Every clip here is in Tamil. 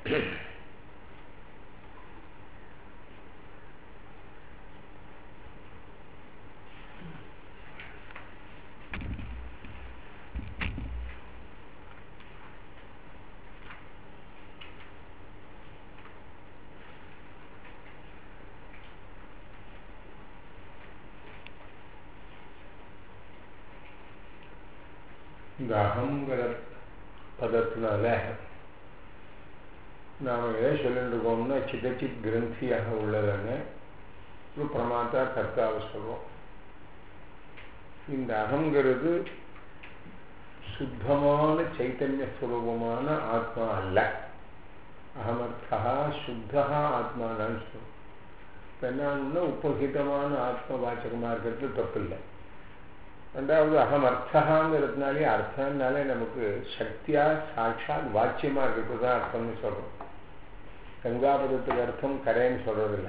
இந்த அகங்கிற பதத்தினால நாம் எதை சொல்லிட்டு இருக்கோம்னா சிதச்சித் கிரந்தியாக உள்ளதான ஒரு பிரமாத்தா கர்த்தாவை சொல்றோம் இந்த அகங்கிறது சுத்தமான சைத்தன்ய ஸ்வரூபமான ஆத்மா அல்ல அகமர்த்தா சுத்தா ஆத்மானான்னு சொல்லுவோம் இப்போ என்னன்னா உபகிதமான ஆத்ம வாச்சகமாக இருக்கிறது தப்பு இல்லை ரெண்டாவது அகம் அர்த்தகாங்கிறதுனாலே அர்த்தம்னாலே நமக்கு சக்தியா சாட்சாத் வாட்சியமா இருக்கிறது தான் அர்த்தம்னு சொல்றோம் கங்காபதத்துக்கு அர்த்தம் கரைன்னு சொல்றதில்லை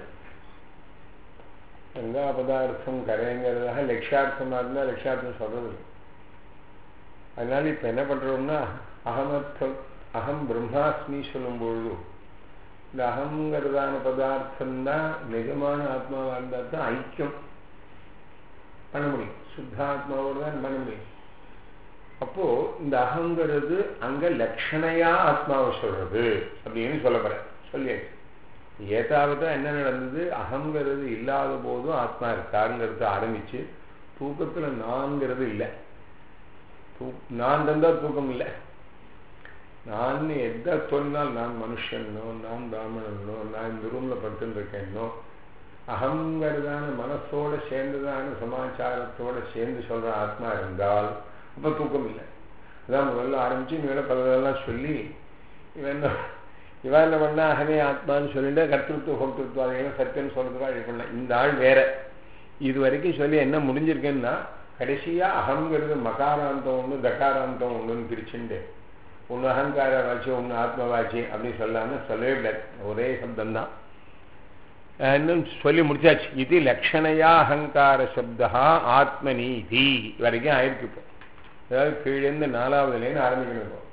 கங்கா பதார்த்தம் கரைங்கிறதாக லட்சார்த்தமா இருந்தா லட்சார்த்தம் சொல்றதில்லை அதனால இப்ப என்ன பண்றோம்னா அகமர்த்தம் அகம் பிரம்மாஸ்மி சொல்லும் பொழுது இந்த அகங்கிறதான பதார்த்தம் தான் நிஜமான ஆத்மாவா இருந்தால் தான் ஐக்கியம் பண்ண முடியும் சுத்தாத்மாவோடு தான் பண்ண முடியும் அப்போ இந்த அகங்கிறது அங்க லட்சணையா ஆத்மாவை சொல்றது அப்படின்னு சொல்ல போறேன் சொல்லியாச்சு ஏதாவது என்ன நடந்தது அகங்கிறது இல்லாத போதும் ஆத்மா இருக்காருங்கிறது ஆரம்பிச்சு தூக்கத்துல நான்கிறது இல்லை தூ நான் தந்தா தூக்கம் இல்லை நான் எதை சொன்னால் நான் மனுஷனோ நான் பிராமணனோ நான் இந்த ரூம்ல படுத்துட்டு இருக்கேனோ அகங்கிறதான மனசோட சேர்ந்ததான சமாச்சாரத்தோட சேர்ந்து சொல்ற ஆத்மா இருந்தால் அப்ப தூக்கம் இல்லை அதான் முதல்ல ஆரம்பிச்சு இவங்கள பலதெல்லாம் சொல்லி இவன் இவன் என்ன பண்ணா அகமே ஆத்மான்னு சொல்லிட்டு கர்த்தத்துவ ஹோக்திருத்துவம் அதையெல்லாம் சத்தியம்னு சொல்றதுக்காக இது பண்ண இந்த ஆள் வேற இது வரைக்கும் சொல்லி என்ன முடிஞ்சிருக்கேன்னா கடைசியா அகங்கிறது மகாராந்தம் ஒன்று தகாராந்தம் ஒன்றுன்னு பிரிச்சுண்டு ஒன்று அகங்கார வாட்சி ஒன்று ஆத்ம வாட்சி அப்படின்னு சொல்லாம சொல்லவே விடாது ஒரே சப்தம் தான் இன்னும் சொல்லி முடிச்சாச்சு இது லட்சணையா அகங்கார சப்தா ஆத்மநீதி வரைக்கும் ஆயிருக்கு இப்போ அதாவது கீழேருந்து நாலாவது லைன் ஆரம்பிக்கணும் இப்போ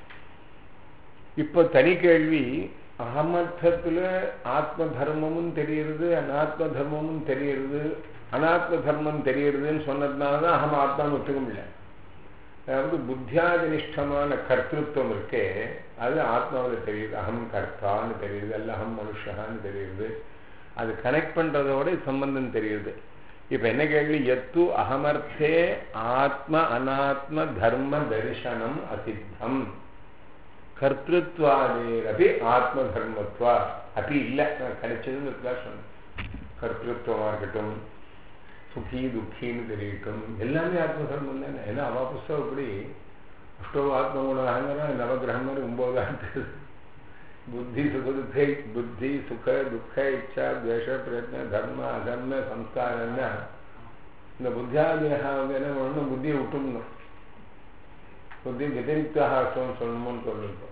இப்போ தனி கேள்வி அகமர்த்தத்தில் ஆத்ம தர்மமும் தெரியுது அனாத்ம தர்மமும் தெரியுது அனாத்ம தர்மம் தெரியுதுன்னு சொன்னதுனால தான் அகம் ஆத்மான்னு ஒத்துக்க முடியல அதாவது புத்தியாதினிஷ்டமான கர்த்திருவம் இருக்கே அது ஆத்மாவில் தெரியுது அகம் கர்த்தான்னு தெரியுது அல்ல அகம் மனுஷான்னு தெரியுது அது கனெக்ட் பண்றதோட சம்பந்தம் தெரியுது இப்ப என்ன கேள்வி எத்து அகமர்த்தே ஆத்ம அனாத்ம தர்ம தரிசனம் அசித்தம் கர்த்திருவாதேரபி ஆத்ம தர்மத்வா அப்படி இல்லை கிடைச்சதுன்னு சொன்னேன் கர்த்திருவமா இருக்கட்டும் சுகி துக்கின்னு தெரியட்டும் எல்லாமே ஆத்ம தர்மம் தானே ஏன்னா அவ புஸ்தகம் இப்படி அஷ்டோ ஆத்ம குணாங்கிறான் நவகிரகம் மாதிரி ஒன்பது புத்தி சுக துக்கை புத்தி சுக துக்க இச்சா துவேஷ பிரயத்ன தர்ம அதர்ம சம்ஸ்காரம்னா இந்த புத்தியாதியாக வந்து என்ன பண்ணணும் புத்தியை விட்டுணும் புத்தி வத்திரிக்தாக சொல்லணும்னு சொல்லிருக்கோம்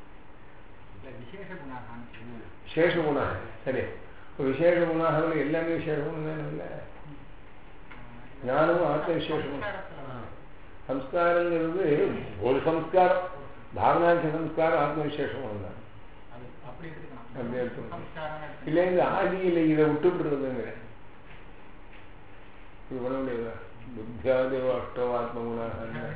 விசேஷ குணாக சரி இப்போ விசேஷ குணாக எல்லாமே விசேஷ குணம் தானே இல்லை ஞானமும் ஆத்ம விசேஷமும் சம்ஸ்காரங்கிறது ஒரு சம்ஸ்காரம் பாவனாட்சி சம்ஸ்காரம் ஆத்ம விசேஷம் தான் அப்படி எடுத்துக்கணும் இல்லை இந்த ஆதியில் இதை விட்டுடுறதுங்கிற இது பண்ண முடியாதா புத்தியாதேவ அஷ்டோ ஆத்ம குணாக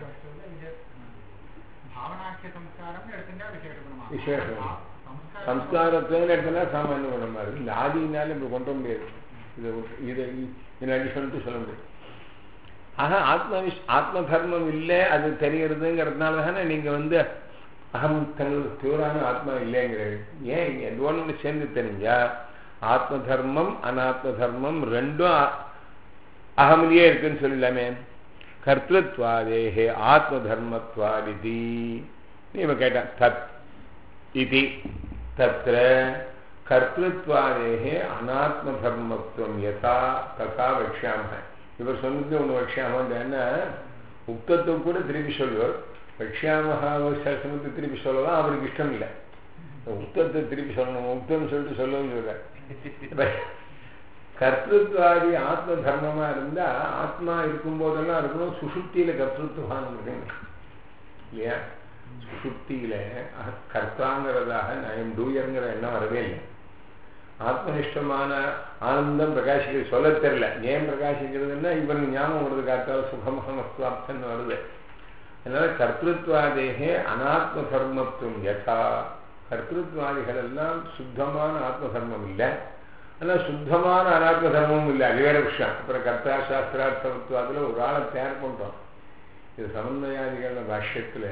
விசேஷம் சம்ஸ்காரத்துல எடுத்தனா சாமானிய குணமா இருக்கு இந்த ஆதினால இப்படி கொண்டு முடியாது இதை இதை இன் அடிஷன் சொல்ல முடியாது ஆக ஆத்ம ஆத்ம தர்மம் இல்லை அது தெரியறதுங்கிறதுனால தானே நீங்க வந்து அகம் தங்கள் பியூரான ஆத்மா இல்லைங்கிறது ஏன் இங்க எது ஒன்று சேர்ந்து தெரிஞ்சா ஆத்ம தர்மம் அனாத்ம தர்மம் ரெண்டும் அகமிலேயே இருக்குன்னு சொல்லலாமே கர்த்தத்வாதேகே ஆத்ம தர்மத்வாதிதி நீ கேட்டான் தத் இது தத்திர கர்த்தத்வாதேகே அனாத்ம தர்மத்துவம் யதா ததா வக்ஷாம இவர் சொன்னது ஒன்று வக்ஷாமன் என்ன உக்தத்தை கூட திருப்பி சொல்லுவார் வக்ஷாமஹா சமத்து திருப்பி சொல்லலாம் அவருக்கு இஷ்டம் இல்லை உக்தத்தை திருப்பி சொல்லணும் உக்தம் சொல்லிட்டு சொல்லவும் சொல்ற கர்த்தத்வாதி ஆத்ம தர்மமா இருந்தா ஆத்மா இருக்கும் போதெல்லாம் இருக்கணும் சுசுப்தியில கர்த்தத்வான் இருக்குங்க இல்லையா சுஷுப்தியில கர்த்தாங்கிறதாக நான் டூயருங்கிற எண்ணம் வரவே இல்லை ஆத்மனிஷ்டமான ஆனந்தம் பிரகாசிக்கிறது சொல்ல தெரியல ஏன் பிரகாசிக்கிறதுன்னா இவனுக்கு ஞாபகம் வருது காத்தால் சுகமஹமஸ்துவாப்தன் வருது அதனால கர்த்திருவாதேகே அனாத்ம தர்மத்துவம் யதா கர்த்திருவாதிகள் எல்லாம் சுத்தமான ஆத்ம தர்மம் இல்லை ஆனால் சுத்தமான அனாத்ம தர்மமும் இல்லை அது வேற விஷயம் அப்புறம் கர்த்தா சாஸ்திரார்த்தத்துவத்தில் ஒரு ஆளை தயார் பண்ணுறோம் இது சமன்வயாதிகள பாஷ்யத்தில்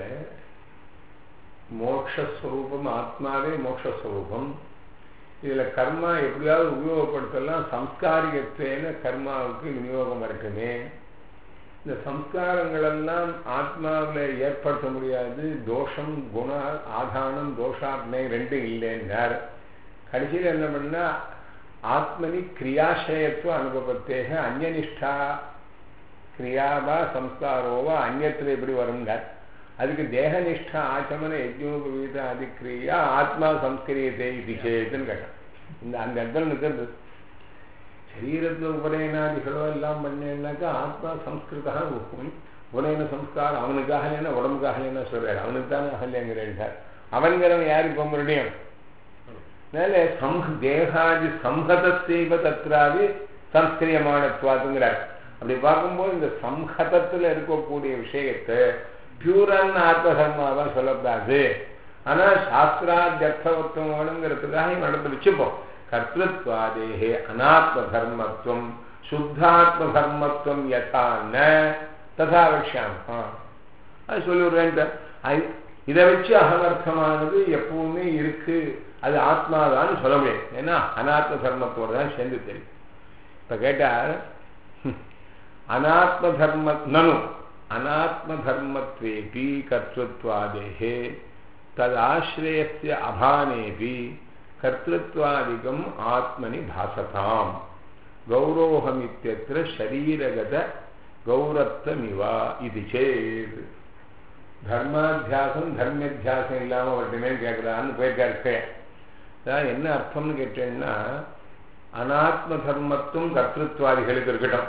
மோக்ஷஸ்வரூபம் ஆத்மாவே மோக்ஷஸ்வரூபம் இதில் கர்மா எப்படியாவது உபயோகப்படுத்தலாம் சம்ஸ்காரிகத்துவேன கர்மாவுக்கு விநியோகம் இருக்குமே இந்த சம்ஸ்காரங்களெல்லாம் ஆத்மாவில் ஏற்படுத்த முடியாது தோஷம் குண ஆதானம் தோஷாத்மை ரெண்டும் இல்லைன்னார் கடைசியில் என்ன பண்ணா ஆத்மனி கிரியாசயத்துவ அனுபவத்தேக அந்நிஷ்டா கிரியாவா சம்ஸ்காரோவா அந்நத்தில் எப்படி வருங்கார் அதுக்கு தேகனிஷ்டா ஆச்சமன யஜ்னோபவீத அதிக்கிரியா ஆத்மா சம்ஸ்கிரியத்தை இது சேத்துன்னு கேட்டான் இந்த அந்த இடத்துல நிற்கிறது சரீரத்தில் உபநயனாதிகளோ எல்லாம் பண்ணேன்னாக்கா ஆத்மா சம்ஸ்கிருதா உபநயன சம்ஸ்காரம் அவனுக்காக இல்லைன்னா உடம்புக்காக இல்லைன்னா சொல்றாரு அவனுக்கு தானே அகல்யங்கிறார் அவன்கிறவன் யாரு இப்போ மறுபடியும் அதனால சம்ஹ தேகாதி சம்ஹதத்தைவ தத்ராது சம்ஸ்கிரியமானத்வாதுங்கிறார் அப்படி பார்க்கும்போது இந்த சம்ஹதத்தில் இருக்கக்கூடிய விஷயத்தை பியூரன் ஆத்மதர்மாவா சொல்லக்கூடாது ஆனா சாஸ்திராத்தியர்த்தவத்துவம் வேணுங்கிறதுக்காக நடந்து வச்சுப்போம் கர்த்திருவாதேகே அனாத்ம தர்மத்துவம் சுத்தாத்ம தர்மத்துவம் யதான ததா வக்ஷாம் அது சொல்லிவிடுறேன் இதை வச்சு அகமர்த்தமானது எப்பவுமே இருக்கு அது ஆத்மாதான்னு சொல்ல முடியாது ஏன்னா அனாத்ம தர்மத்தோட தான் சேர்ந்து தெரியும் இப்ப கேட்டால் அனாத்ம தர்ம நனு அனாத்ம தர்மத்வேபி கர்த்தத்வாதேகே ததாசிரயஸ்ய அபானேபி கர்த்தத்வாதிகம் ஆத்மனி பாசதாம் கௌரோகமித்தியத்திர ஷரீரகத கௌரத்தமிவா இது சேது தர்மாத்தியாசம் தர்மியத்தியாசம் இல்லாமல் அவர்கிட்ட கேட்குறான்னு போயிருக்காரு அதான் என்ன அர்த்தம்னு கேட்டேன்னா அனாத்ம தர்மத்துவம் கர்த்தத்வாதிகளுக்கு இருக்கட்டும்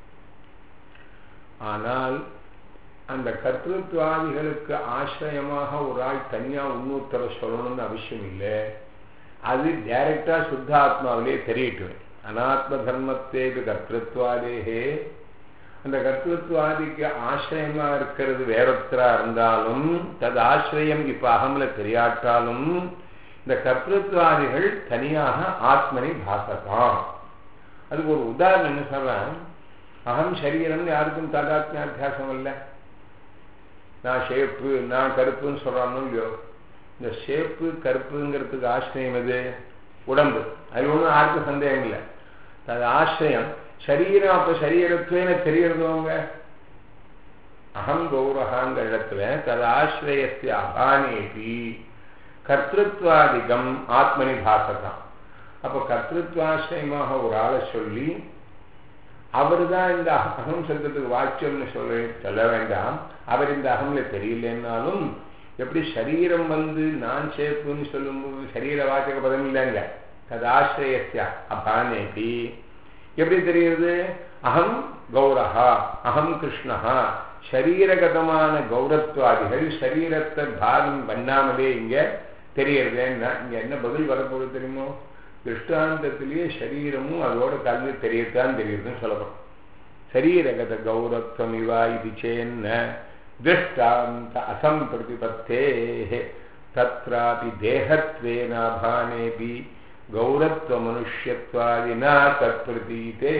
ஆனால் அந்த கர்த்தத்வாதிகளுக்கு ஆசிரியமாக ஒரு ஆள் தனியா இன்னொருத்தர சொல்லணும்னு அவசியம் இல்லை அது டைரக்டா சுத்த ஆத்மாவிலே தெரியட்டும் அனாத்ம தர்மத்தேது கர்த்தத்வாதேகே அந்த கர்த்தத்வாதிக்கு ஆசிரியமா இருக்கிறது வேறொத்தரா இருந்தாலும் தது ஆசிரியம் இப்ப அகம்ல தெரியாட்டாலும் இந்த கர்த்தத்வாதிகள் தனியாக ஆத்மனை பாசதான் அதுக்கு ஒரு உதாரணம் என்ன சொல்றேன் அகம் சரீரம் யாருக்கும் தாதாத்மியாத்தியாசம் இல்லை நான் ஷேப்பு நான் கருப்புன்னு சொல்றானோ இல்லையோ இந்த ஷேப்பு கருப்புங்கிறதுக்கு ஆசிரியம் எது உடம்பு அது ஒன்றும் யாருக்கும் சந்தேகம் இல்லை அது ஆசிரியம் சரீரம் அப்ப சரீரத்துவேன தெரியறதவங்க அகம் கௌரகாங்கிற இடத்துல தது ஆசிரியஸ்ய அபானேபி கர்த்திருவாதிகம் ஆத்மனி பாசகம் அப்ப கர்த்திருவாசிரியமாக ஒரு ஆளை சொல்லி அவர் தான் இந்த அகம் சப்தத்துக்கு வாக்கியம்னு சொல்ல சொல்ல வேண்டாம் அவர் இந்த அகம்ல தெரியலன்னாலும் எப்படி சரீரம் வந்து நான் சேப்புன்னு சொல்லும்போது சரீர வாச்சக பதம் இல்லைங்க அது ஆசிரியஸ்யா அபானேபி எப்படி தெரியுது அகம் கௌரஹா அகம் கிருஷ்ணஹா சரீரகதமான கௌரத்வாதிகள் சரீரத்தை பாகம் பண்ணாமலே இங்க தெரியறதுன்னா இங்க என்ன பதில் வரப்போகுது தெரியுமோ திருஷ்டாந்தத்திலேயே சரீரமும் அதோட கலந்து தெரியத்தான் தெரியுதுன்னு சொல்லப்படும் சரீரகத கௌரத்வம் இவா இது சேன்ன திருஷ்டாந்த அசம்பிரதிபத்தே தத்ராபி தேகத்வேனாபானேபி கௌரத்வ மனுஷத்வாதினா தற்பிரதீதே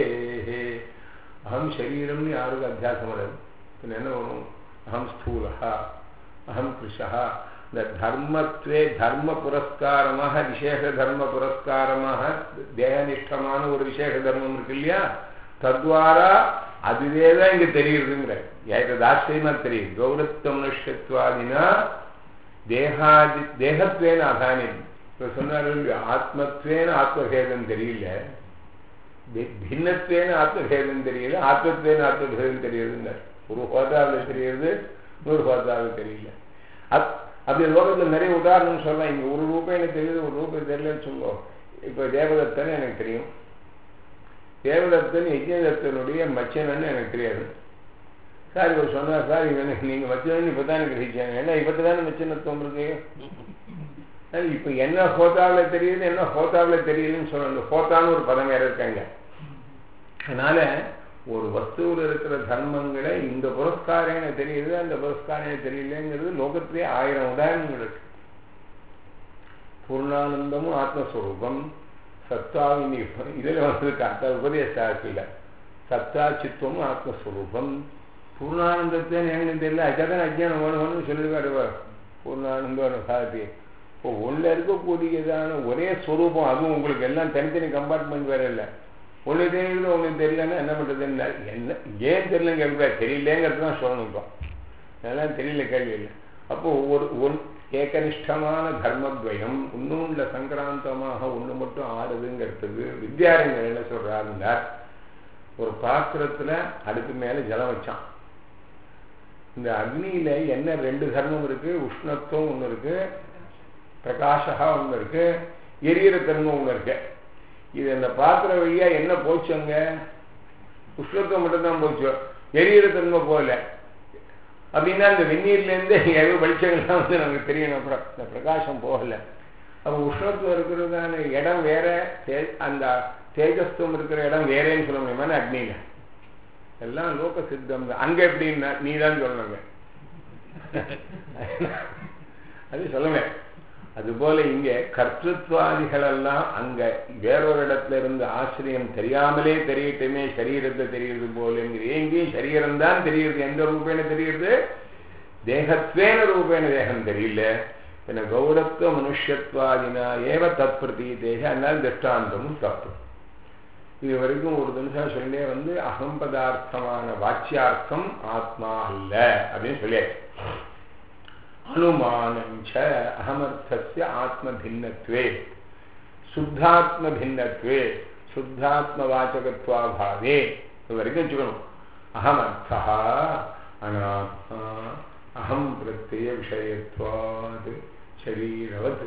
அகம் சரீரம்னு யாருக்கு அத்தியாசம் வராது பின்ன என்ன வரும் அகம் ஸ்தூலா அகம் கிருஷா இந்த தர்மத்வே தர்ம புரஸ்காரமாக விசேஷ தர்ம புரஸ்காரமாக தேகனிஷ்டமான ஒரு விசேஷ தர்மம் இருக்கு இல்லையா தத்வாரா அதுவே தான் இங்க தெரியுதுங்கிற ஏற்றது ஆச்சரியமா தெரியுது கௌரத்வ மனுஷத்வாதினா தேகாதி தேகத்வேன அகானி இப்ப சொன்னாரு ஆத்மத்வேன ஆத்மபேதம் தெரியல பின்னத்வேன ஆத்மபேதம் தெரியல ஆத்மத்வேன ஆத்மபேதம் தெரியுதுன்னார் ஒரு ஹோதாவில் தெரியுது நூறு ஹோதாவில் தெரியல அப்படி லோகத்தில் நிறைய உதாரணம் சொல்லலாம் இங்க ஒரு ரூபாய் எனக்கு தெரியுது ஒரு ரூபாய் தெரியலன்னு சொல்லுவோம் இப்ப தேவதத்தன் எனக்கு தெரியும் தேவதத்தன் யஜ்யதத்தனுடைய மச்சனன்னு எனக்கு தெரியாது சார் இவர் சொன்னார் சார் இவன் நீங்கள் வச்சவன் இப்போ தான் கிரகிச்சாங்க ஏன்னா இப்போ தானே வச்சுனத்துவம் இருக்கு அது இப்போ என்ன ஹோத்தாவில் தெரியுது என்ன ஹோத்தாவில் தெரியலன்னு சொல்லணும் ஹோத்தான்னு ஒரு பதம் வேற இருக்காங்க அதனால ஒரு வஸ்துவில் இருக்கிற தர்மங்களை இந்த புரஸ்காரேன தெரியுது அந்த புரஸ்காரேன தெரியலங்கிறது லோகத்திலே ஆயிரம் உதாரணங்கள் இருக்கு பூர்ணானந்தமும் ஆத்மஸ்வரூபம் சத்தாவினி இதில் வந்திருக்கு அந்த உபதேசாக்கில் சத்தா சித்துவமும் ஆத்மஸ்வரூபம் பூர்ணானந்தத்தை எனக்கு தெரியல அதுதான் அஜ்ஞானம் வேணும்னு சொல்லியிருக்காரு பூர்ணானந்தம் சாதி இப்போ ஒன்றில் இருக்கக்கூடியதான ஒரே ஸ்வரூபம் அதுவும் உங்களுக்கு எல்லாம் தனித்தனி கம்பார்ட்மெண்ட் வேற இல்லை ஒன்று தெரியுது ஒன்று தெரியலன்னா என்ன பண்ணுறதுன்னு என்ன ஏன் தெரியலன்னு கேட்க தெரியலேங்கிறது தான் சொல்லணும் இப்போ அதெல்லாம் தெரியல கேள்வி இல்லை அப்போ ஒவ்வொரு ஒன் ஏகனிஷ்டமான தர்மத்வயம் இன்னும் சங்கராந்தமாக ஒன்று மட்டும் ஆறுதுங்கிறதுக்கு வித்யாரண்யர் என்ன சொல்றாருன்னா ஒரு பாத்திரத்துல அடுப்பு மேல ஜலம் வச்சான் இந்த அக்னியில என்ன ரெண்டு தர்மம் இருக்கு உஷ்ணத்துவம் ஒன்று இருக்கு பிரகாஷகா ஒன்று இருக்கு எரியற தர்மம் ஒன்று இருக்கு இது அந்த பாத்திரம் வழியா என்ன போச்சு அங்க உஷ்ணத்துவம் மட்டும்தான் போச்சு எரியற தன்மை போகல அப்படின்னா அந்த வெந்நீர்லேருந்து ஏதோ வெளிச்சங்கள்லாம் வந்து நமக்கு தெரியணும் அப்புறம் இந்த பிரகாசம் போகலை அப்போ உஷ்ணத்துவம் இருக்கிறதான இடம் வேற தே அந்த தேஜஸ்துவம் இருக்கிற இடம் வேறேன்னு சொல்ல முடியுமா அக்னியில எல்லாம் லோக சித்தம் தான் அங்க எப்படின்னா நீ தான் சொல்லணுங்க அது சொல்லுவேன் அதுபோல இங்க கர்த்தத்வாதிகள் எல்லாம் அங்க வேறொரு இடத்துல இருந்து ஆசிரியம் தெரியாமலே தெரியட்டுமே சரீரத்தை தெரியுது போல எங்கேயும் சரீரம் தான் தெரியுது எந்த ரூபேன தெரியுது தேகத்வேன ரூபேன தேகம் தெரியல பின்ன கௌரவத்துவ மனுஷத்வாதினா ஏவ தத்பிரதி தேக அதனால திஷ்டாந்தமும் தப்பு இது வரைக்கும் ஒரு நிமிஷம் சொல்லே வந்து அகம் பதார்த்தமான வாச்சியார்த்தம் ஆத்மா அல்ல அப்படின்னு சொல்லியாச்சு அனுமானஞ்ச அகமர்த்தஸ்ய ஆத்ம பின்னத்வே சுத்தாத்ம பின்னத்வே சுத்தாத்ம வாச்சகத்வாபாவே இது வரைக்கும் வச்சுக்கணும் அகமர்த்தா அனாத்மா அகம் பிரத்ய விஷயத்வாது சரீரவத்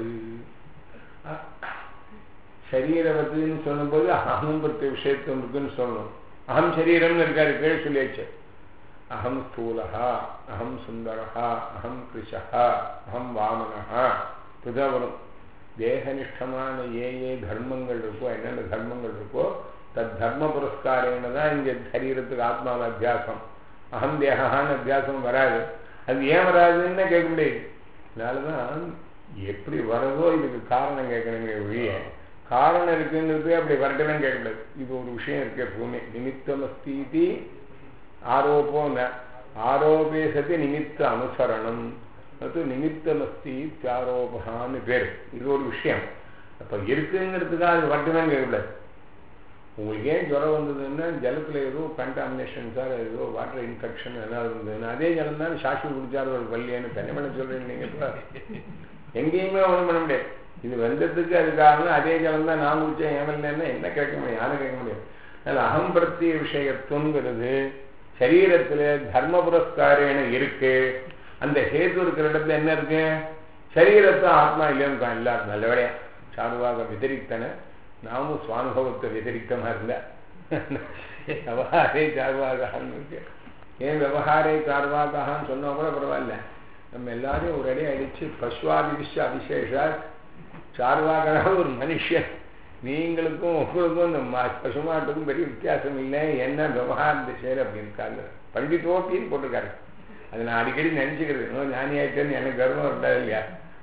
சரீரவத்துன்னு சொல்லும்போது அகம் பிரத்ய விஷயத்துவம் இருக்குன்னு சொல்லணும் அகம் சரீரம்னு இருக்காரு பேர் சொல்லியாச்சு அகம் ஸ்தூலா அகம் சுந்தரா அகம் கிருஷா அகம் வாமனா இப்படிதான் வரும் தேகனிஷ்டமான ஏ ஏ தர்மங்கள் இருக்கோ என்னென்ன தர்மங்கள் இருக்கோ தத் தர்ம புரஸ்காரேன தான் இங்கே சரீரத்துக்கு ஆத்மாவை அத்தியாசம் அகம் தேகான்னு அத்தியாசம் வராது அது ஏன் வராதுன்னு கேட்க முடியாது அதனாலதான் எப்படி வரதோ இதுக்கு காரணம் கேட்கணுமே ஒழிய காரணம் இருக்குங்கிறது அப்படி வரட்டவே கேட்கக்கூடாது இது ஒரு விஷயம் இருக்கு எப்பவுமே நிமித்தமஸ்தீதி ஆரோப்பம் ஆரோபே சதி நிமித்த அனுசரணம் அது நிமித்தமஸ்தி ஆரோபான்னு பேர் இது ஒரு விஷயம் அப்ப இருக்குங்கிறதுக்காக அது வரட்டுமே கேட்கக்கூடாது உங்களுக்கு ஏன் ஜுரம் வந்ததுன்னா ஜலத்தில் ஏதோ கண்டாமினேஷன் சார் ஏதோ வாட்டர் இன்ஃபெக்ஷன் ஏதாவது இருந்ததுன்னா அதே ஜலம் தான் சாஷி குடிச்சார் ஒரு வள்ளியான்னு தனி பண்ண சொல்றீங்க நீங்க இப்போ எங்கேயுமே ஒன்றும் பண்ண முடியாது இது வந்ததுக்கு அது காரணம் அதே ஜலம் தான் நான் குடிச்சேன் ஏமல்னா என்ன கேட்க முடியும் யாரும் கேட்க முடியாது அதனால் அகம் பிரத்திய விஷயத்துவங்கிறது சரீரத்தில் தர்ம புரஸ்காரேன இருக்கு அந்த ஹேது இருக்கிற இடத்துல என்ன இருக்கு சரீரத்தை ஆத்மா இல்லைன்னு எல்லாரும் நல்லபடியா சார்வாக விதரித்தன நாமும் சுவானுபவத்தை விதரித்தமா இருந்த விவகாரே சார்வாகான்னு இருக்கு ஏன் விவகாரே சார்வாகான்னு சொன்னா கூட பரவாயில்ல நம்ம எல்லாரையும் ஒரு அடி அடிச்சு பசுவாதிவிஷ அபிஷேஷா சார்வாகனா ஒரு மனுஷன் நீங்களுக்கும் உங்களுக்கும் இந்த பசுமாட்டுக்கும் பெரிய வித்தியாசம் இல்லை என்ன விவகார திசையில் அப்படி இருக்காங்க பண்டிதோப்பின்னு போட்டிருக்காரு அது நான் அடிக்கடி நினைச்சுக்கிறது இன்னும் ஞானி ஆயிட்டேன்னு எனக்கு கர்வம் இருந்தாது இல்லையா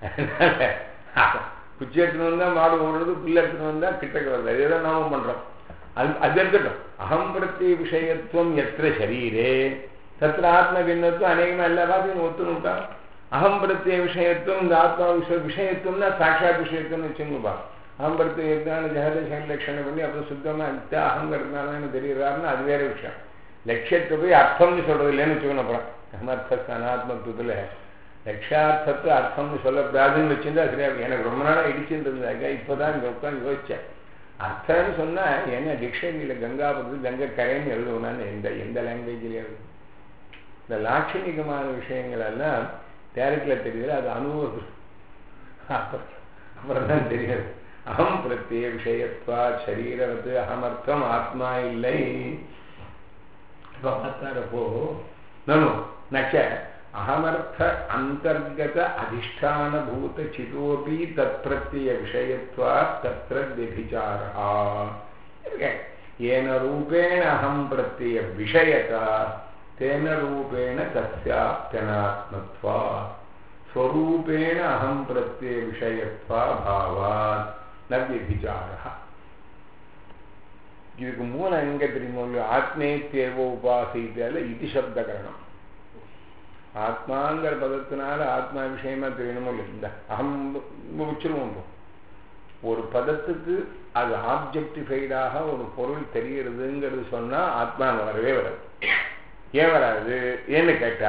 அதனால குச்சி எடுத்துன்னு வந்தா மாடு ஓடுறது புல் எடுத்துன்னு வந்தா கிட்டக்கு வருது அதேதான் நாம பண்றோம் அது அது இருக்கட்டும் அகம் பிரத்தி விஷயத்துவம் எத்த சரீரே தத்திர ஆத்ம பின்னத்துவம் அநேகமா எல்லா வாசியும் ஒத்துணுட்டா அகம் பிரத்திய விஷயத்துவம் இந்த ஆத்மா விஷய விஷயத்துவம்னா சாட்சாத் விஷயத்துவம்னு வச்சுங்கப்பா அகம் பிரத்திய இருந்தாலும் ஜெகதேச லட்சணம் பண்ணி அப்புறம் சுத்தமா இந்த அகங்கிறதுனால தெரியுறாருன்னு அது வேற விஷயம் லட்சியத்தை போய் அர்த்தம்னு சொல்றது இல்லைன்னு வச்சுக்கணும் அப்புறம் அகமர்த்த அனாத்மத்துவத்துல லட்சார்த்தத்தை அர்த்தம்னு சொல்லக்கூடாதுன்னு வச்சிருந்தா சரியா எனக்கு ரொம்ப நாளாக இடிச்சுட்டு இருந்தாங்க இப்போதான் இங்கே உட்காந்து யோசிச்சேன் அர்த்தம்னு சொன்னா என்ன டிக்ஷனரியில் கங்காபதி கங்கை கரைன்னு எழுதுவோம்னான்னு எந்த எந்த லாங்குவேஜ்லேயும் எழுதும் இந்த லாட்சணிகமான விஷயங்கள் எல்லாம் டேரக்டில் தெரியுது அது அனுபவம் அப்புறம் அப்புறம் தான் தெரியாது அகம் பிரத்யே விஷயத்வா சரீரவத்து அகமர்த்தம் ஆத்மா இல்லை இப்போ பார்த்தாரப்போ நனு நச்ச அகமர்த்த அந்தர்கத அதிஷ்டானபூத சிதோபி தத் பிரத்ய விஷயத்வா தத்ர व्यभिचारः येन रूपेण अहं प्रत्यय विषयता तेन रूपेण तस्याप्यनात्मत्वा स्वरूपेण अहं प्रत्यय विषयत्वा भावात् न व्यभिचारः இதுக்கு மூலம் எங்க தெரியுமோ ஆத்மேத்தேவோ உபாசித்தால இது சப்தகரணம் ஆத்மாங்கிற பதத்தினால ஆத்மா விஷயமா தெரியணுமோ இல்லை இந்த அகம் வச்சிருவோம் ஒரு பதத்துக்கு அது ஆப்ஜெக்டிஃபைடாக ஒரு பொருள் தெரிகிறதுங்கிறது சொன்னா ஆத்மா அங்க வரவே வராது ஏன் வராது ஏன்னு கேட்டா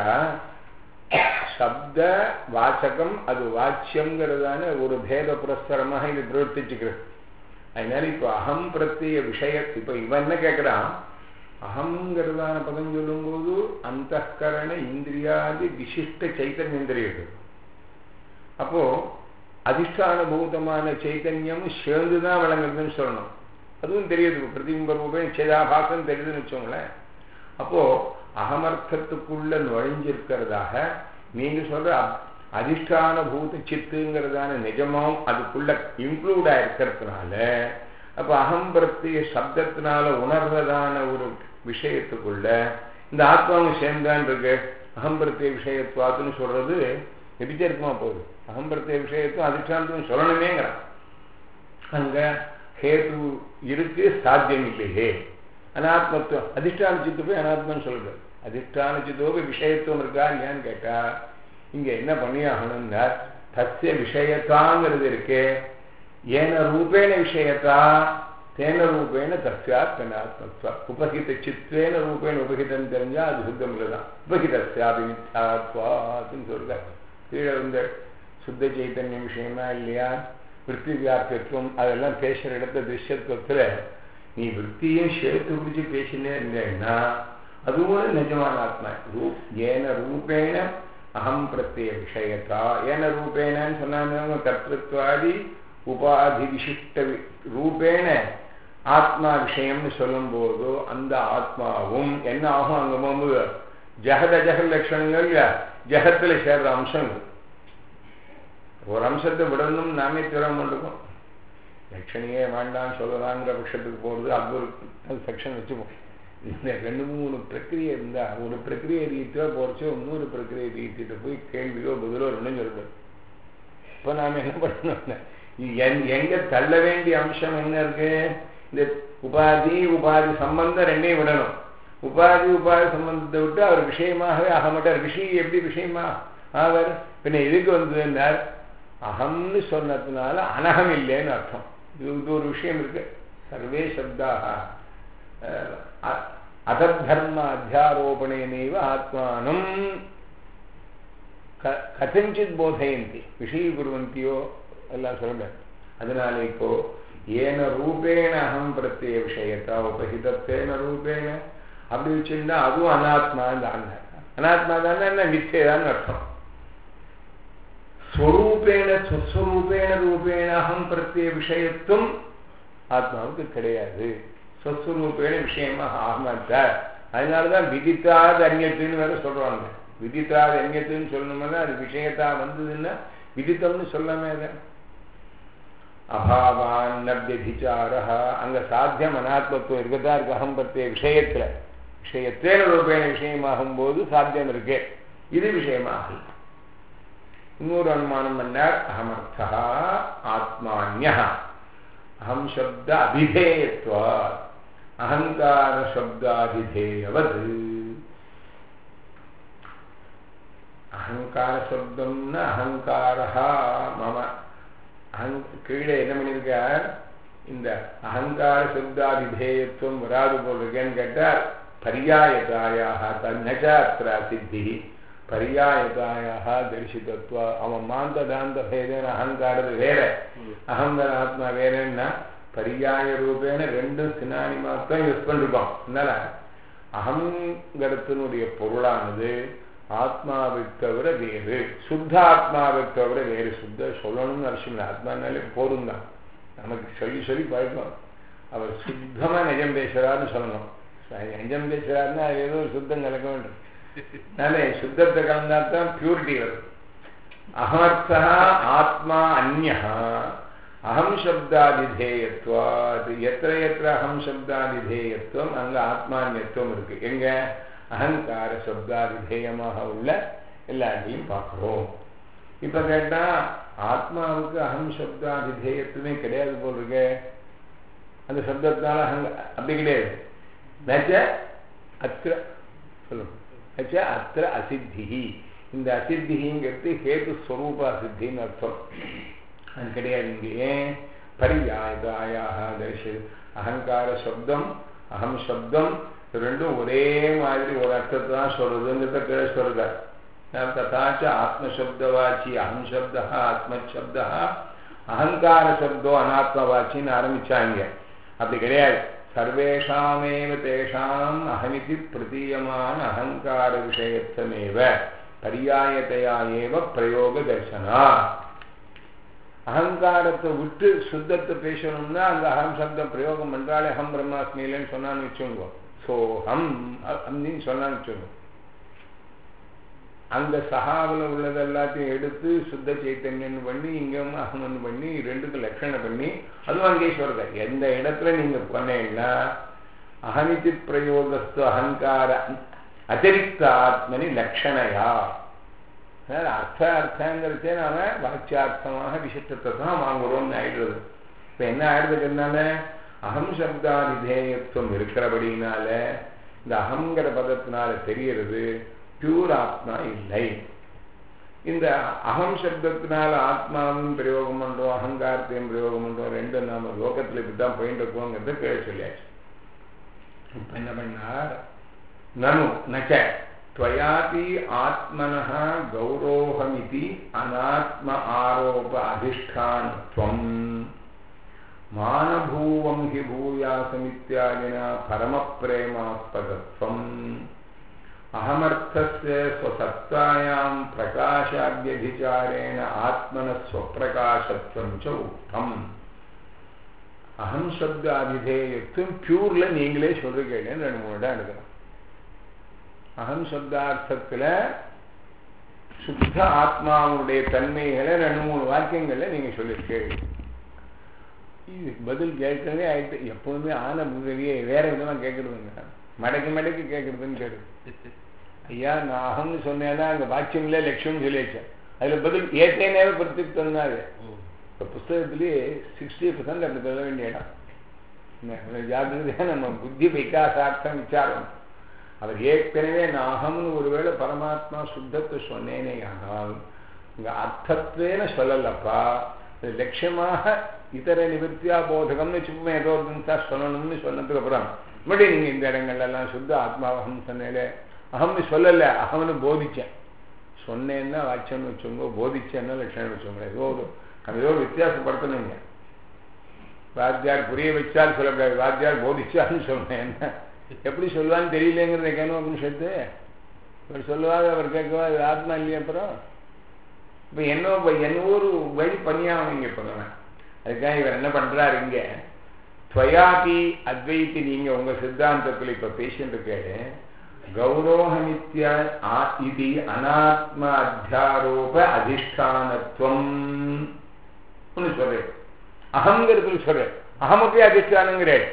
சப்த வாசகம் அது வாச்சியம்ங்கிறதான ஒரு பேத புரஸ்தரமாக இது பிரவர்த்திச்சுக்கிறது அதனால இப்போ அகம் பிரத்திய விஷய இப்போ இவன் என்ன கேட்குறான் அகங்கிறதான பதம் சொல்லும்போது அந்த கரண இந்திரியாதி விசிஷ்ட சைத்தன்யந்திரியர்கள் அப்போ அதிஷ்டானுபூதமான சைத்தன்யம் சேர்ந்துதான் விளங்குறதுன்னு சொல்லணும் அதுவும் தெரியுது பிரதிபிம்ப ரூபம் சேதாபாசம் தெரியுதுன்னு வச்சோங்களேன் அப்போ அகமர்த்தத்துக்குள்ள நுழைஞ்சிருக்கிறதாக நீங்க சொல்ற அதிஷ்டானபூத சித்துங்கிறதான நிஜமாவும் அதுக்குள்ள இன்க்ளூட் ஆயிருக்கிறதுனால அப்ப அகம் பிரத்திய சப்தத்தினால உணர்றதான ஒரு விஷயத்துக்குள்ள இந்த ஆத்மாவும் சேர்ந்தான் இருக்கு அகம் பிரத்திய விஷயத்துவாத்துன்னு சொல்றது எபிச்சருக்குமா போகுது அகம் பிரத்திய விஷயத்தும் அதிஷ்டானத்தும் சொல்லணுமேங்கிறான் அங்க ஹேது இருக்கு சாத்தியம் இல்லையே அனாத்மத்துவம் அதிஷ்டான சித்து போய் அனாத்மன்னு சொல்றது அதிஷ்டான சித்தோபி விஷயத்துவம் இருக்கா இல்லையான்னு கேட்டா இங்க என்ன பண்ணியாகணும்னா தஸ்ய விஷயத்தாங்கிறது இருக்கு ஏன ரூபேண விஷயத்தா தேன ரூபேண தஸ்யாத் தனாத்மத்வா உபகித சித்வேன ரூபேண உபகிதம் தெரிஞ்சா அது சுத்தம் இல்லைதான் உபகிதஸ்யாபிமித்யாத்வான்னு சொல்ற கீழே வந்து சுத்த சைத்தன்ய விஷயமா இல்லையா விற்பி வியாபியத்துவம் அதெல்லாம் பேசுற இடத்த திருஷ்யத்துவத்துல நீ விற்பியும் சேர்த்து பிடிச்சு பேசினே இருந்தேன்னா அதுவும் நிஜமான ஆத்மா ரூப் ஏன ரூபேண அகம் பிரத்ய விஷயத்தா ஏன ரூபேணன்னு சொன்னாங்க கர்த்தத்வாதி உபாதி விசிஷ்ட ரூபேண ஆத்மா விஷயம்னு சொல்லும்போது அந்த ஆத்மாவும் என்ன ஆகும் அங்க போகும்போது ஜெகத ஜெகல் லட்சணங்கள் ஜெகத்துல சேர்ற அம்சங்கள் ஒரு அம்சத்தை விடணும் நாமே தீரம் பண்ணிருக்கோம் லட்சணியே வேண்டாம் சொல்லலாங்கிற பட்சத்துக்கு போகிறது அது ஒரு செக்ஷன் வச்சுப்போம் இந்த ரெண்டு மூணு பிரக்கிரியை இருந்தா ஒரு பிரக்கிரியை ரீதியாக போறச்சோ இன்னொரு பிரக்கிரியை ரீதிட்டு போய் கேள்வியோ பதிலோ ரெண்டும் சொல்றது இப்போ நாம என்ன பண்ணணும் எங்க தள்ள வேண்டிய அம்சம் என்ன இருக்கு இந்த உபாதி உபாதி சம்பந்தம் ரெண்டையும் விடணும் உபாதி உபாதி சம்பந்தத்தை விட்டு அவர் விஷயமாகவே ஆக மாட்டார் விஷயம் எப்படி விஷயமா அவர் பின்ன எதுக்கு வந்ததுன்னார் அகம்னு சொன்னதுனால அனகம் இல்லைன்னு அர்த்தம் இது ஒரு விஷயம் இருக்கு சர்வே சப்தாக அதர்ம அத்தியாரோபணேனைவ ஆத்மானம் கதஞ்சித் போதையந்தி விஷயீகுருவந்தியோ எல்லாம் சொல்ல அதனால இப்போ ஏன ரூபேண அகம் பிரத்ய விஷயத்தா உபகிதத்தேன ரூபேண அப்படி வச்சிருந்தா அதுவும் அனாத்மா தான் அனாத்மா தான் என்ன மிச்சேதான் அர்த்தம் ஸ்வரூபேண ஸ்வஸ்வரூபேண ரூபேண அகம் பிரத்ய விஷயத்துவம் ஆத்மாவுக்கு கிடையாது ஸ்வஸ்வரூபேண விஷயமா ஆகமாட்டார் அதனாலதான் விதித்தாது அந்நியத்துன்னு வேற சொல்றாங்க விதித்தாது அந்நியத்துன்னு சொல்லணும்னா அது விஷயத்தா வந்ததுன்னா விதித்தம்னு சொல்லாம அதை அபாவான் நபியதிச்சாரா அங்க சாத்தியம் அனாத்மத்துவம் இருக்கதான் இருக்கு அகம் பிரத்ய விஷயத்துல விஷயத்தேன ரூபேண விஷயமாகும் போது சாத்தியம் இருக்கு இது விஷயமாகும் இன்னொரு அனுமானம் பண்ணார் அகமர்த்தா ஆத்மானிய அகம் சப்த அபிதேயத்வா அகங்கார சப்தாபிதேயவது அகங்கார சப்தம்னா அகங்காரா மம அஹங் கீழே என்ன பண்ணியிருக்கார் இந்த அகங்கார சப்தாபிதேயத்துவம் வராது போல் இருக்கேன்னு கேட்டார் பரியாயதாயாக தன்னச்சாத்திரா சித்தி பரியாயதாயாக தரிசிதத்துவ அவன் மாந்த தாந்த பேதேன அகங்காரது வேற அகங்கார ஆத்மா வேறன்னா பரியாய ரூபேன ரெண்டும் சினானி மாத்திரம் யூஸ் பண்ணிருக்கோம் அதனால அகங்கிறத்தினுடைய பொருளானது ஆத்மாவை தவிர வேறு சுத்த ஆத்மாவை தவிர வேறு சுத்த சொல்லணும்னு அவசியம் இல்லை ஆத்மானாலே போதும் தான் நமக்கு சொல்லி சொல்லி பழக்கம் அவர் சுத்தமா நிஜம் பேசுறாருன்னு சொல்லணும் நிஜம் பேசுறாருன்னா அது ஏதோ ஒரு சுத்தம் கலக்க வேண்டும் நானே சுத்தத்தை கலந்தா தான் பியூரிட்டி வரும் அகமர்த்தா ஆத்மா அந்யா அகம் சப்தாதிதேயத்வாத் எத்திர எத்திர அகம் சப்தாதிதேயத்துவம் அங்க ஆத்மான்யத்துவம் இருக்கு எங்க அகங்கார சப்தாதிதேயமாக உள்ள எல்லாத்தையும் பார்க்கிறோம் இப்ப கேட்டா ஆத்மாவுக்கு அகம் சப்தாதிதேயத்துவமே கிடையாது போல் இருக்கு அந்த சப்தத்தினால அங்க அப்படி கிடையாது நச்ச அத்திர சொல்லுங்க நச்ச அத்திர அசித்தி இந்த அசித்திங்கிறது ஹேது ஸ்வரூப அசித்தின்னு அர்த்தம் அது கிடையாது இங்கே ஏன் பரியாயதாயாக தரிசி அகங்கார சப்தம் அகம் சப்தம் ரெண்டும் ஒரே மாதிரி ஒரு அர்த்தத்தை தான் சொல்றதுங்கிறத கீழே சொல்றார் ததாச்ச ஆத்மசப்தவாச்சி அகம் சப்தா ஆத்மசப்தா அகங்கார சப்தோ அனாத்மவாச்சின்னு ஆரம்பிச்சாங்க அப்படி கிடையாது சர்வேஷாமேவ தேஷாம் அகமிதி பிரதீயமான அகங்கார விஷயத்தமேவ பரியாயத்தையா ஏவ பிரயோக தர்சனா அகங்காரத்தை விட்டு சுத்தத்தை பேசணும்னா அந்த அகம் சப்தம் பிரயோகம் பண்றாலே அகம் பிரம்மாஸ்மியிலன்னு சொன்னான்னு வச்சுங்க ஸோ ஹம் அப்படின்னு சொன்னான்னு வச்சுங்க அந்த சகாவில் உள்ளது எல்லாத்தையும் எடுத்து சுத்த சைத்தன்யன் பண்ணி இங்கும் அகமன் பண்ணி ரெண்டுக்கும் லட்சணம் பண்ணி அதுவும் அங்கே சொல்ற எந்த இடத்துல நீங்க பண்ணீங்கன்னா அகமிதி பிரயோகஸ்து அகங்கார அதிரிக்த ஆத்மனி லட்சணையா அதாவது அர்த்த அர்த்தங்கிறதே நாம வாக்கியார்த்தமாக விசிஷ்டத்தை தான் வாங்குறோம்னு ஆயிடுறது இப்ப என்ன ஆயிடுறதுக்குனால அகம் சப்தாதிதேயத்துவம் இருக்கிறபடினால இந்த அகங்கிற பதத்தினால தெரியறது பியூர் ஆத்மா இல்லை இந்த அகம் சப்தத்தினால ஆத்மாவும் பிரயோகம் பண்றோம் அகங்காரத்தையும் பிரயோகம் பண்றோம் ரெண்டும் நாம லோகத்துல இப்படிதான் போயிட்டு இருக்கோங்கிறத கேள்வி சொல்லியாச்சு இப்ப என்ன பண்ணார் நனு நச்ச त्वयापि आत्मनः गौरोहमिति अनात्म आरोप अधिष्ठानत्वम् मानभूवं हि भूयासमित्यादिना परमप्रेमास्पदत्वम् अहमर्थस्य स्वसत्तायां प्रकाशाद्यभिचारेण आत्मनः स्वप्रकाशत्वं च उक्तम् அகம் சப்த அதிதேயத்துவம் பியூர்ல நீங்களே சொல்றீங்கன்னு ரெண்டு மூணு இடம் எடுக்கிறோம் அகம் சப்தார்த்தத்துல சுத்த ஆத்மாவுடைய தன்மைகளை ரெண்டு மூணு வாக்கியங்கள்ல நீங்க சொல்லியிருக்கீங்க இதுக்கு பதில் கேட்கறதே ஆயிட்டு எப்பவுமே ஆன முதலியே வேற விதமா கேட்கறதுங்க மடக்கி மடக்கி கேட்கறதுன்னு கேட்குது ஐயா நான் அகம்னு சொன்னேன்னா அங்க வாக்கியங்களே லட்சியம் சொல்லியாச்சேன் அதுல பதில் ஏத்தேனே பிரத்யுக் தந்தாரு இப்போ புஸ்தகத்திலேயே சிக்ஸ்டி பர்சன்ட் அப்படி சொல்ல வேண்டிய இடம் ஜாகிரதையாக நம்ம புத்தி விகாசார்த்தம் விசாரம் அவர் ஏற்கனவே நான் அகம்னு ஒருவேளை பரமாத்மா சுத்தத்தை சொன்னேனே ஆனால் இங்க அர்த்தத்வேன சொல்லலப்பா இது லட்சியமாக இதர நிவர்த்தியா போதகம்னு சும்மா ஏதோ ஒரு நிமிஷம் சொல்லணும்னு சொன்னதுக்கு அப்புறம் மறுபடியும் நீங்க இந்த இடங்கள்லாம் சுத்த ஆத்மாவகம் சொன்னேனே அகம்னு சொல்லல அகம்னு போதிச்சேன் சொன்னேன்னா வாட்சம்னு வச்சுக்கோங்க போதிச்சேன்னா லட்சணம் வச்சுக்கோங்க ஏதோ ஒரு நம்ம ஏதோ வித்தியாசப்படுத்தணுங்க வாத்தியார் புரிய வச்சால் சொல்லக்கூடாது வாத்தியார் போதிச்சான்னு சொன்னேன் என்ன எப்படி சொல்லுவான்னு தெரியலங்கிறத கேட்கணும் உபனிஷத்து இவர் சொல்லுவாங்க அவர் கேட்கவா இது ஆத்மா இல்லையா அப்புறம் இப்போ என்ன என்ன ஒரு வழி பண்ணியாவீங்க இப்போ அதுக்காக இவர் என்ன பண்றாரு இங்க துவயாபி அத்வைத்தி நீங்க உங்க சித்தாந்தத்தில் இப்ப பேசிட்டு இருக்காரு கௌரோகமித்ய இது அனாத்ம அத்தியாரோப அதிஷ்டானத்துவம் சொல்றேன் அகங்கிறதுக்கு சொல்றேன் அகமப்பி அதிஷ்டானங்கிறேன்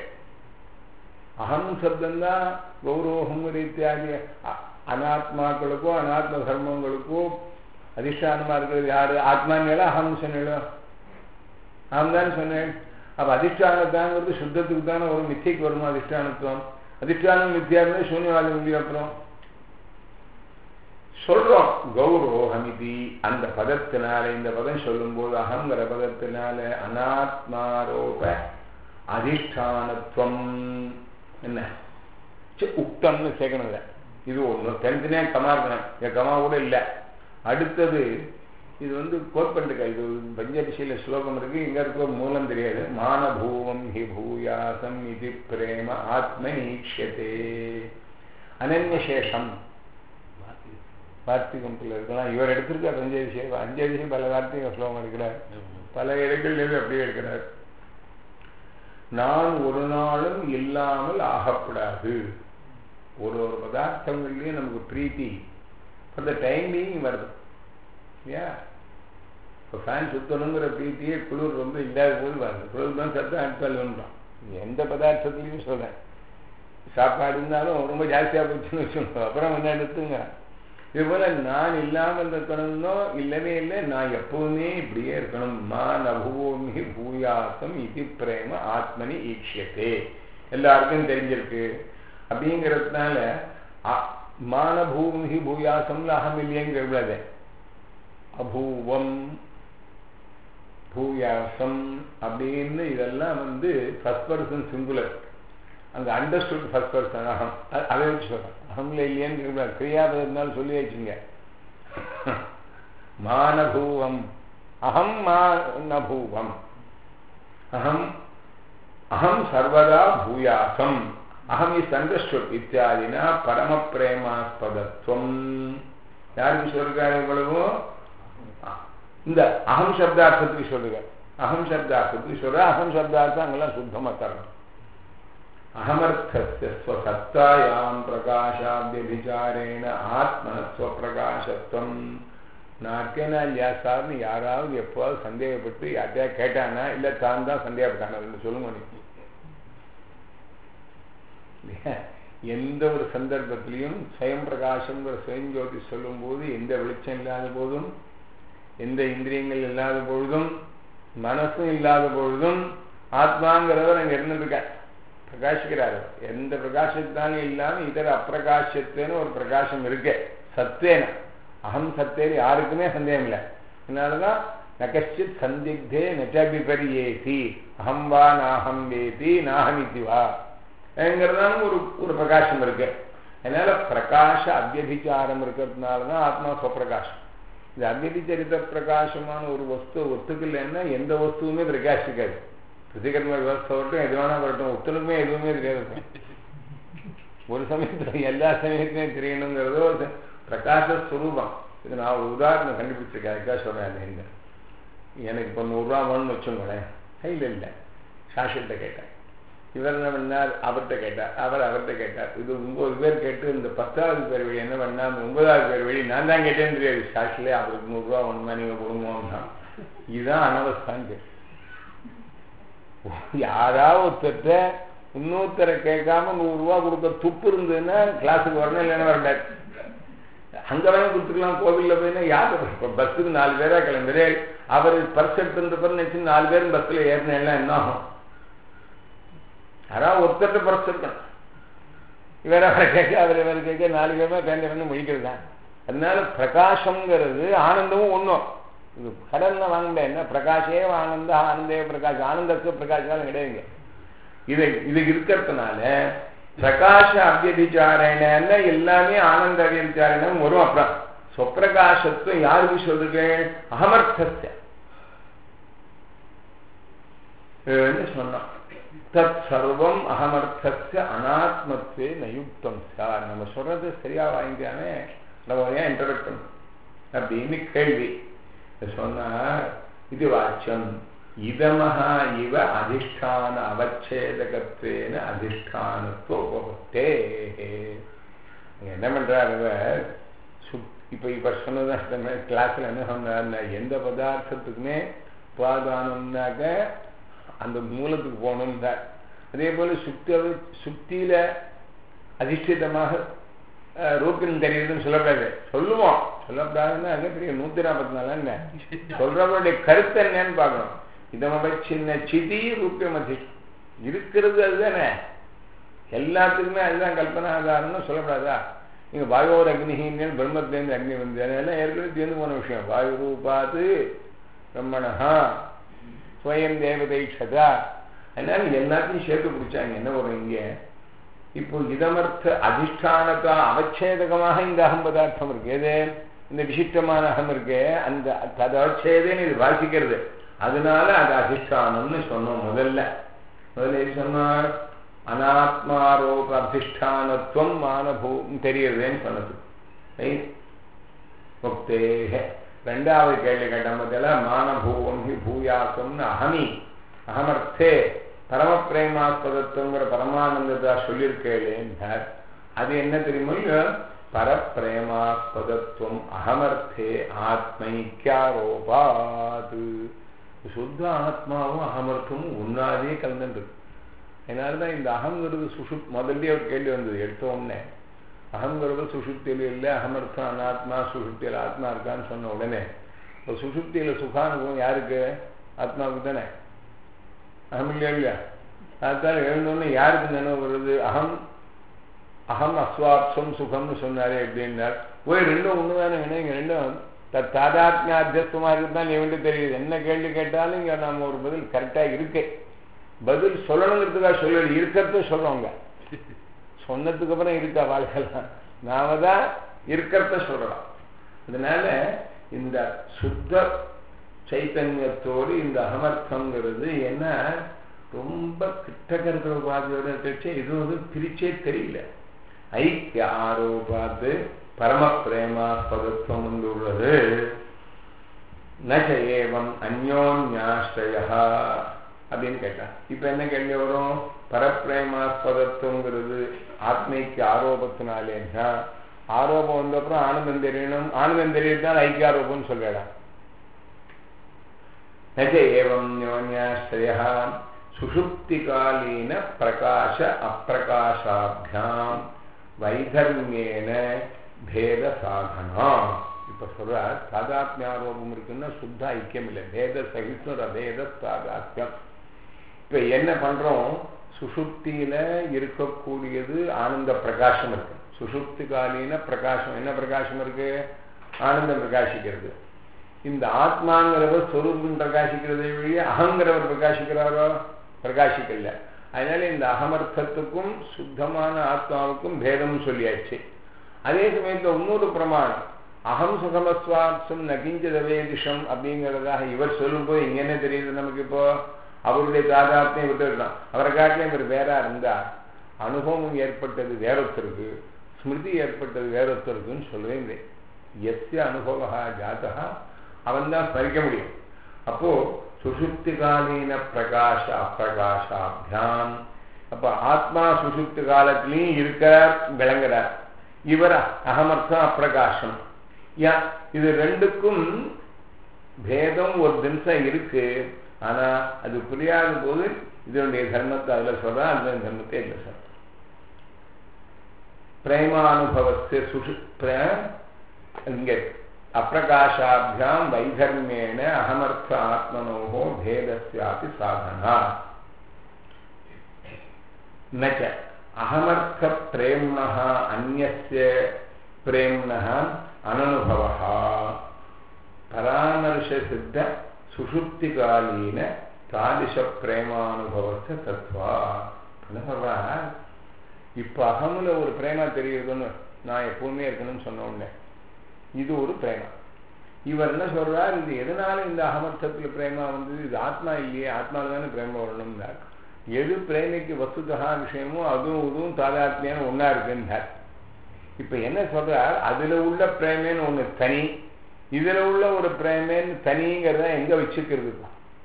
அகம் சப்தம்தான் கௌரவங்கிற இத்தியாதி அனாத்மாக்களுக்கோ அனாத்ம தர்மங்களுக்கோ அதிஷ்டானமா இருக்கிறது யாரு ஆத்மான்னு அகம் சொன்னோம் அகம் தான் சொன்னேன் அப்ப அதிஷ்டானத்தாங்கிறது சுத்தத்துக்கு தானே ஒரு மித்திக்கு வருமா அதிஷ்டானத்துவம் அதிஷ்டானம் மித்தியா இருந்தால் சூன்யவாதம் இல்லையா அப்புறம் சொல்றோம் கௌரோகமிதி அந்த பதத்தினால இந்த பதம் சொல்லும்போது அகங்கிற பதத்தினால அனாத்மாரோப அதிஷ்டானத்துவம் என்ன உக்தம்னு சேர்க்கணுங்க இது ஒன்று தனித்தனியாக கமா இருக்கணும் என் கமா கூட இல்லை அடுத்தது இது வந்து கோட் பண்ணிருக்கா இது பஞ்சதிசையில ஸ்லோகம் இருக்கு இங்க இருக்க மூலம் தெரியாது மானபூவம் ஹி பூயாசம் இது பிரேம ஆத்ம நீக்ஷதே அனன்யசேஷம் வார்த்திகத்தில் இருக்கலாம் இவர் எடுத்திருக்கார் பஞ்சதிசை அஞ்சதிசை பல வார்த்திக ஸ்லோகம் இருக்கிறார் பல இடங்கள்லேருந்து அப்படியே இருக்கிறார் நான் ஒரு நாளும் இல்லாமல் ஆகக்கூடாது ஒரு ஒரு பதார்த்தங்கள்லையும் நமக்கு பிரீத்தி ஃபார் த டைம் பீயிங் வருது இல்லையா இப்போ ஃபேன் சுத்தணுங்கிற பிரீத்தியே குளிர் ரொம்ப இல்லாத போது வருது குளிர் தான் சத்தம் அடுத்தாலும்ன்றான் எந்த பதார்த்தத்துலையும் சொல்கிறேன் சாப்பாடு இருந்தாலும் ரொம்ப ஜாஸ்தியாக போச்சுன்னு வச்சுக்கோங்க அப்புறம் என்ன எடுத்துங்க இது போல நான் இல்லாமல் இருக்கணும்னோ இல்லவே இல்லை நான் எப்பவுமே இப்படியே இருக்கணும் மான் அபூமி பூயாசம் இது பிரேம ஆத்மனி ஈக்ஷியத்தே எல்லாருக்கும் தெரிஞ்சிருக்கு அப்படிங்கிறதுனால மானபூமி பூயாசம்ல அகம் இல்லையங்கிறது அபூவம் பூயாசம் அப்படின்னு இதெல்லாம் வந்து ஃபர்ஸ்ட் பர்சன் சிங்குலர் அங்கே அண்டர்ஸ்டுட் ஃபர்ஸ்ட் பர்சன் அகம் அதை வச்சு சொல்கிறேன் அகம்ல இல்லையன்னு கிரியாபதத்தினால சொல்லி வச்சுங்க மானபூவம் அகம் மானபூவம் அகம் அகம் சர்வதா பூயாசம் அகம் இஸ் அண்டர்ஸ்டுட் இத்தியாதினா பரம பிரேமாஸ்பதத்துவம் யாருக்கு சொல்றாரு இவ்வளவு இந்த அகம் சப்தார்த்தத்துக்கு சொல்லுங்க அகம் சப்தார்த்தத்துக்கு சொல்ற அகம் சப்தார்த்தம் அங்கெல்லாம் சுத்தமாக தரணும் அகமர்த்தஸ்ய ஸ்வசத்தாயாம் பிரகாஷாபியபிச்சாரேண ஆத்மனஸ்வப்பிரகாசத்துவம் நான் இருக்கேனா இல்லையா சார்னு யாராவது எப்போவாது சந்தேகப்பட்டு யார்ட்டையா கேட்டானா இல்லை தான் தான் சந்தேகப்பட்டானா சொல்லுங்க நீ எந்த ஒரு சந்தர்ப்பத்திலையும் ஸ்வயம் பிரகாசங்கிற ஸ்வயம் ஜோதி சொல்லும்போது எந்த வெளிச்சம் இல்லாத போதும் எந்த இந்திரியங்கள் இல்லாத பொழுதும் மனசும் இல்லாத பொழுதும் ஆத்மாங்கிறவர் அங்கே இருந்துருக்கார் பிரகாசிக்கிறார் எந்த பிரகாசத்தாலும் இல்லாமல் இதர அப்பிரகாசத்துன்னு ஒரு பிரகாசம் இருக்கு சத்தேன அகம் சத்தேன்னு யாருக்குமே சந்தேகம் இல்லை அதனாலதான் நகச்சித் சந்திக்தே நெட்டபிபரியேதி அகம் வா நாகம் வேதி நாகமிதி வா ங்கிறதான ஒரு ஒரு பிரகாசம் இருக்கு அதனால பிரகாச அத்தியபிச்சாரம் இருக்கிறதுனால தான் ஆத்மா ஸ்வப்பிரகாசம் இந்த அத்தியபிச்சரித்த பிரகாசமான ஒரு வஸ்து ஒத்துக்கலைன்னா எந்த வஸ்துவுமே பிரகாசிக்காது பிரதிகர்ம விவஸ்தை வரட்டும் எது வேணா வரட்டும் ஒத்துணுக்குமே எதுவுமே தெரியாது ஒரு சமயத்தில் எல்லா சமயத்திலையும் தெரியணுங்கிறதோ பிரகாச ஸ்வரூபம் இது நான் ஒரு உதாரணம் கண்டுபிடிச்சிருக்கேன் அதுக்காக சொல்கிறேன் எனக்கு இப்போ நூறுரூவா வேணும்னு வச்சுக்கோங்களேன் இல்லை இல்லை சாஷிட்ட கேட்டேன் இவர் என்ன பண்ணார் அவர்கிட்ட கேட்டார் அவர் அவர்கிட்ட கேட்டார் இது ஒன்பது பேர் கேட்டு இந்த பத்தாவது பேர் வழி என்ன பண்ணா ஒன்பதாவது பேர் வழி நான் தான் கேட்டேன்னு தெரியாது சாஷிலே அவருக்கு நூறுரூவா ஒன்றுமா நீங்கள் கொடுங்கோன்னா இதுதான் அனவஸ்தான்னு யாராவது ஒருத்தர்கிட்ட இன்னொருத்தரை கேட்காம நூறுரூவா கொடுக்க துப்பு இருந்ததுன்னா கிளாஸுக்கு வரணும் இல்லைன்னா வரண்டாரு அங்க வேணா கொடுத்துக்கலாம் கோவில்ல போயினா யாரு இப்போ பஸ்ஸுக்கு நாலு பேரா கிளம்புறே அவர் பர்ஸ் எடுத்துட்டு நினைச்சு நாலு பேரும் பஸ்ல ஏறினா என்ன ஆகும் யாராவது ஒருத்தர்கிட்ட பர்ஸ் இருக்கணும் இவர அவரை கேட்க அவர் இவர் கேட்க நாலு பேருமே பேந்த பேருந்து முடிக்கிறது தான் அதனால பிரகாசம்ங்கிறது ஆனந்தமும் ஒன்றும் இது கடல்ல வாங்க என்ன பிரகாஷே ஆனந்த ஆனந்தே பிரகாஷ் ஆனந்தத்துக்கு பிரகாஷாலும் கிடையாதுங்க இது இது இருக்கிறதுனால பிரகாஷ அபியபிச்சாரண எல்லாமே ஆனந்த அபியபிச்சாரணம் வரும் அப்புறம் சொப்பிரகாசத்துவம் யாருக்கு சொல்றது அகமர்த்தஸ்ய சொன்னான் தத் சர்வம் அகமர்த்தஸ்ய அனாத்மத்வே நயுக்தம் சார் நம்ம சொல்றது சரியா வாங்கிக்கானே நம்ம ஏன் இன்டர்வெக்ட் பண்ணும் அப்படின்னு கேள்வி சொன்னார் இது வாச்சம் இதமஹா இவ அதிஷ்டான அவச்சேதகத்வேன அதிஷ்டானத்துவ உபபத்தே என்ன பண்றார் இவர் இப்ப இப்ப சொன்னதான் கிளாஸ்ல என்ன சொன்னார் எந்த பதார்த்தத்துக்குமே உபாதானம்னாக்க அந்த மூலத்துக்கு போகணும்னா அதே போல சுத்த சுத்தியில அதிஷ்டிதமாக ரூபின் தெரியுதுன்னு சொல்லக்கூடாது சொல்லுவோம் சொல்லக்கூடாதுன்னா அதே பெரிய நூத்தி நாற்பத்தி நாலு என்ன சொல்றவருடைய கருத்து என்னன்னு பார்க்கணும் இதம சின்ன சிதி ரூபியம் அதிஷ்டம் இருக்கிறது அதுதானே எல்லாத்துக்குமே அதுதான் கல்பனா ஆதாரம்னு சொல்லக்கூடாதா நீங்க வாயோர் அக்னிஹீன்னு பிரம்மத்திலேருந்து அக்னி வந்து அதெல்லாம் ஏற்கனவே சேர்ந்து போன விஷயம் வாயு ரூபாத்து பிரம்மணஹா ஸ்வயம் தேவதை சதா அதனால எல்லாத்தையும் சேர்த்து பிடிச்சாங்க என்ன வரும் இங்க இப்போ இதமர்த்த அதிஷ்டானத்தா அவச்சேதகமாக இந்த அகம் பதார்த்தம் இருக்கு எது இந்த விசிஷ்டமான அகம் இருக்கு அந்த ததவச்சேதன்னு இது வாசிக்கிறது அதனால அது அதிஷ்டானம்னு சொன்னோம் முதல்ல முதல்ல எது சொன்னார் அனாத்மாரோப அதிஷ்டானத்துவம் மானபூ தெரியுதுன்னு சொன்னது முக்தேக ரெண்டாவது கேள்வி கேட்ட முதல்ல மானபூவம் ஹி பூயாசம்னு அகமி அகமர்த்தே பரம பிரேமாஸ்பதத்துவங்கிற பரமானந்ததா சொல்லியிருக்கேன் அது என்ன தெரியுமோ பரப்பிரேமாஸ்பதத்துவம் அகமர்த்தே ஆத்மைக்கியாரோபாது சுத்த ஆத்மாவும் அகமர்த்தமும் ஒன்னாவே கலந்துருக்கு அதனாலதான் இந்த அகங்கிறது சுஷுப் முதல்ல ஒரு கேள்வி வந்தது எடுத்த உடனே அகங்கிறது சுஷுப்தியில் இல்லை அகமர்த்தம் அனாத்மா சுஷுப்தியில் ஆத்மா இருக்கான்னு சொன்ன உடனே இப்போ சுஷுப்தியில் சுகானுபவம் யாருக்கு ஆத்மாவுக்கு தானே அகம் இல்லையா இல்லையா அதுதான் எழுந்தோடனே யாருக்கு நினைவு வருது அகம் அகம் அஸ்வாப்சம் சுகம்னு சொன்னாரே எப்படின்னார் போய் ரெண்டும் ஒன்று தானே இங்கே ரெண்டும் தாதாத்மியாத்தியஸ்தமா இருக்குதான் இவன்ட்டு தெரியுது என்ன கேள்வி கேட்டாலும் இங்கே நாம ஒரு பதில் கரெக்டாக இருக்கே பதில் சொல்லணுங்கிறதுக்காக சொல்லல இருக்கிறத சொல்றோங்க சொன்னதுக்கு அப்புறம் இருக்கா வாழ்க்கலாம் நாம தான் இருக்கிறத சொல்லலாம் அதனால இந்த சுத்த சைத்தன்யத்தோடு இந்த அகமர்த்தங்கிறது என்ன ரொம்ப கிட்டக்க இருக்கிற உபாதியோட இருந்துச்சு இது வந்து பிரிச்சே தெரியல ஐக்கிய ஆரோபாத்து பரம பிரேமாஸ்பதத்துவம் வந்து உள்ளது நச்ச ஏவம் அந்யோன்யாஸ்ரயா அப்படின்னு கேட்டான் இப்ப என்ன கேள்வி வரும் பரப்பிரேமாஸ்பதத்துவங்கிறது ஆத்மைக்கு ஆரோபத்தினாலேன்னா ஆரோபம் வந்த அப்புறம் ஆனந்தம் தெரியணும் ஆனந்தம் தெரியறதுனால ஐக்கிய ஆரோபம்னு சொல்லிடா நஜ ஏவம் யோன்யாஸ்ரயா சுஷுப்திகாலீன பிரகாச அப்பிரகாசாபியாம் வைதர்மியேன பேத சாதனா இப்ப சொல்ற தாதாத்மியாரோபம் இருக்குன்னா சுத்த ஐக்கியம் இல்லை பேத சகிஷ்ணுர பேத தாதாத்மியம் இப்ப என்ன பண்றோம் சுஷுப்தியில இருக்கக்கூடியது ஆனந்த பிரகாசம் இருக்கு சுஷுப்தி காலீன பிரகாசம் என்ன பிரகாசம் இருக்கு ஆனந்தம் பிரகாசிக்கிறது இந்த ஆத்மாங்கிறவர் சொரூபம் பிரகாசிக்கிறதை வழியே அகங்கிறவர் பிரகாசிக்கிறாரோ பிரகாசிக்கல அதனால இந்த அகமர்த்தத்துக்கும் சுத்தமான ஆத்மாவுக்கும் பேதம் சொல்லியாச்சு அதே சமயத்தில் இன்னொரு பிரமாணம் அகம் சுகமஸ்வாப்சம் நகிஞ்சதவேதிஷம் அப்படிங்கிறதாக இவர் சொல்லும்போது இங்க என்ன தெரியுது நமக்கு இப்போ அவருடைய தாதாத்மியம் விட்டுருக்கான் அவரை காட்டிலும் இவர் வேறா இருந்தா அனுபவம் ஏற்பட்டது வேறொத்தருக்கு ஸ்மிருதி ஏற்பட்டது வேறொத்தருக்குன்னு சொல்லவே இல்லை எஸ்ய அனுபவா ஜாத்தா அவன் தான் ஸ்மரிக்க முடியும் அப்போ சுசுப்திகாலீன பிரகாஷ அப்பிரகாஷாபியாம் அப்ப ஆத்மா சுசுப்தி காலத்திலையும் இருக்கிறார் விளங்குறார் இவர் அகமர்த்தம் அப்பிரகாசம் யா இது ரெண்டுக்கும் பேதம் ஒரு நிமிஷம் இருக்கு ஆனா அது புரியாத போது இதனுடைய தர்மத்தை அதுல சொல்றா அந்த தர்மத்தை இதுல சொல்ற பிரேமானுபவத்தை சுஷு இங்க அப்பிரகாஷாபியாம் வைதர்மேன அகமர்த்த ஆத்மனோகோ பேதஸ்யாபி சாதனா நச்ச அகமர்த்த பிரேம்ண அந்நிய பிரேம்ண அனனுபவ பராமர்ஷ சித்த சுஷுப்திகாலீன தாதிஷ பிரேமானுபவத்தை தத்துவா சொல்றா இப்ப அகமுல ஒரு பிரேமா தெரியுதுன்னு நான் எப்பவுமே இருக்கணும்னு சொன்ன உடனே இது ஒரு பிரேமா இவர் என்ன சொல்றார் இது எதனால இந்த அகமர்த்தத்துல பிரேமா வந்தது இது ஆத்மா இல்லையே ஆத்மாவில் தானே பிரேமா வரணும்னார் எது பிரேமைக்கு வசுதா விஷயமோ அதுவும் இதுவும் தாதாத்மியான ஒன்னா இருக்குன்னார் இப்ப என்ன சொல்றார் அதுல உள்ள பிரேமேன்னு ஒண்ணு தனி இதுல உள்ள ஒரு பிரேமேன்னு தனிங்கிறத எங்க வச்சுக்கிறது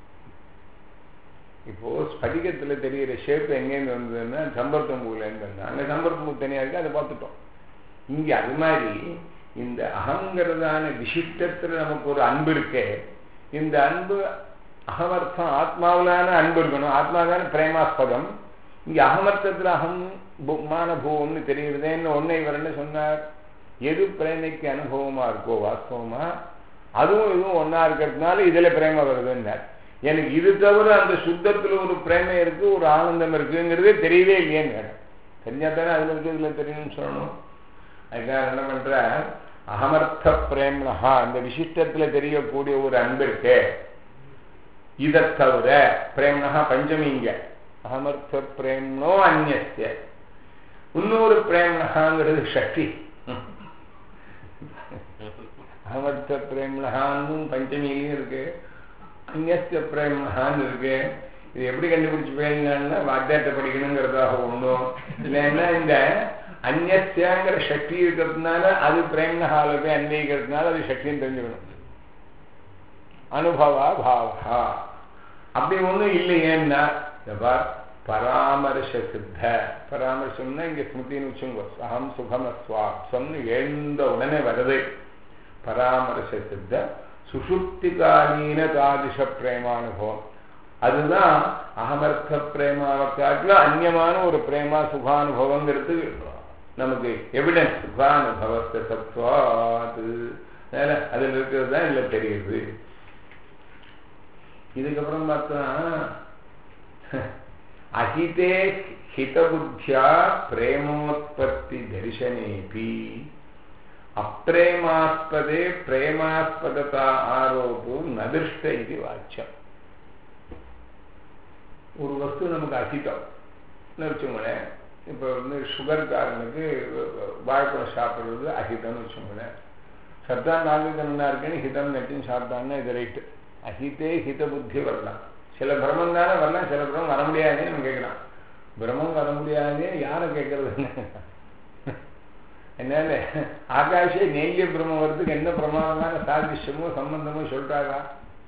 இப்போ ஸ்படிகத்துல தெரிகிற ஷேப் எங்கேருந்து வந்ததுன்னா சம்பர்த்தம் பூலேருந்து அங்க சம்பர்த்தம் பூ தனியா இருக்கு அதை பார்த்துட்டோம் இங்க அது மாதிரி இந்த அகங்கிறதான விசிஷ்டத்துல நமக்கு ஒரு அன்பு இருக்கே இந்த அன்பு அகமர்த்தம் ஆத்மாவிலான அன்பு இருக்கணும் ஆத்மா தானே பிரேமாஸ்பதம் இங்க அகமர்த்தத்துல அகம் மானபூவம்னு தெரிகிறதேன்னு ஒன்னை இவர் என்ன சொன்னார் எது பிரேமைக்கு அனுபவமா இருக்கோ வாஸ்தவமா அதுவும் இதுவும் ஒன்னா இருக்கிறதுனால இதுல பிரேம வருதுன்னார் எனக்கு இது தவிர அந்த சுத்தத்துல ஒரு பிரேமை இருக்கு ஒரு ஆனந்தம் இருக்குங்கிறதே தெரியவே இல்லையேன்னு தெரிஞ்சா தானே அதுல இருக்கு இதுல தெரியும்னு சொல்லணும் அதுக்காக என்ன பண்ற அகமர்த்த பிரேம்னஹா அந்த விசிஷ்டத்துல தெரியக்கூடிய ஒரு அன்பு இருக்கே இதை தவிர பிரேம்னஹா பஞ்சமிங்க அகமர்த்த பிரேம்னோ அந்நிய இன்னொரு பிரேம்னஹாங்கிறது சக்தி அகமர்த்த பிரேம்னஹான்னு பஞ்சமிலையும் இருக்கு அந்நிய பிரேம்னஹான்னு இருக்கு இது எப்படி கண்டுபிடிச்சு போயிருங்கன்னா வாத்தியாட்ட படிக்கணுங்கிறதாக ஒன்றும் இல்லைன்னா இந்த அந்நியங்கிற சக்தி இருக்கிறதுனால அது பிரேம்னஹால போய் அன்வயிக்கிறதுனால அது சக்தின்னு தெரிஞ்சுக்கணும் அனுபவா பாவா அப்படி ஒன்றும் இல்லையேன்னா பராமர்ஷ சித்த பராமர்சம்னா இங்க ஸ்மிருதின்னு வச்சுங்க அகம் சுகம் சுவாப்சம்னு எழுந்த உடனே வருது பராமர்ஷ சித்த சுசுப்திகாலீன தாதிஷ பிரேமானுபவம் அதுதான் அகமர்த்த பிரேமாவை காட்டிலும் அந்நியமான ஒரு பிரேமா சுகானுபவங்கிறது நமக்கு எவிடன்ஸ் சுகானுபவத்தை தத்துவாது அதில் இருக்கிறது தான் இல்லை தெரியுது இதுக்கப்புறம் பார்த்தா அஹிதே ஹிதபுத்தியா பிரேமோத்பத்தி தரிசனேபி அப்பிரேமாஸ்பதே பிரேமாஸ்பததா ஆரோப்பு நதிருஷ்ட இது வாக்கியம் ஒரு வஸ்து நமக்கு அஹிதம் வச்சுக்கோங்களேன் இப்போ வந்து சுகர்காரனுக்கு வாழைப்பழம் சாப்பிட்றது அஹிதம்னு வச்சுக்கோங்களேன் சத்தா நாளுக்கு நல்லா இருக்குன்னு ஹிதம் நெட்டின்னு சாப்பிட்டாங்கன்னா இது ரைட்டு அஹிதே ஹித புத்தி வரலாம் சில பிரம்மம் தானே வரலாம் சில பிரம்மம் வர முடியாதுன்னு நம்ம கேட்கலாம் பிரம்மம் வர முடியாதே யாரை கேட்கறது என்னால ஆகாஷே நெய்ய பிரம்மம் வர்றதுக்கு என்ன பிரமாதமான சாதிஷ்யமோ சம்பந்தமோ சொல்லிட்டாரா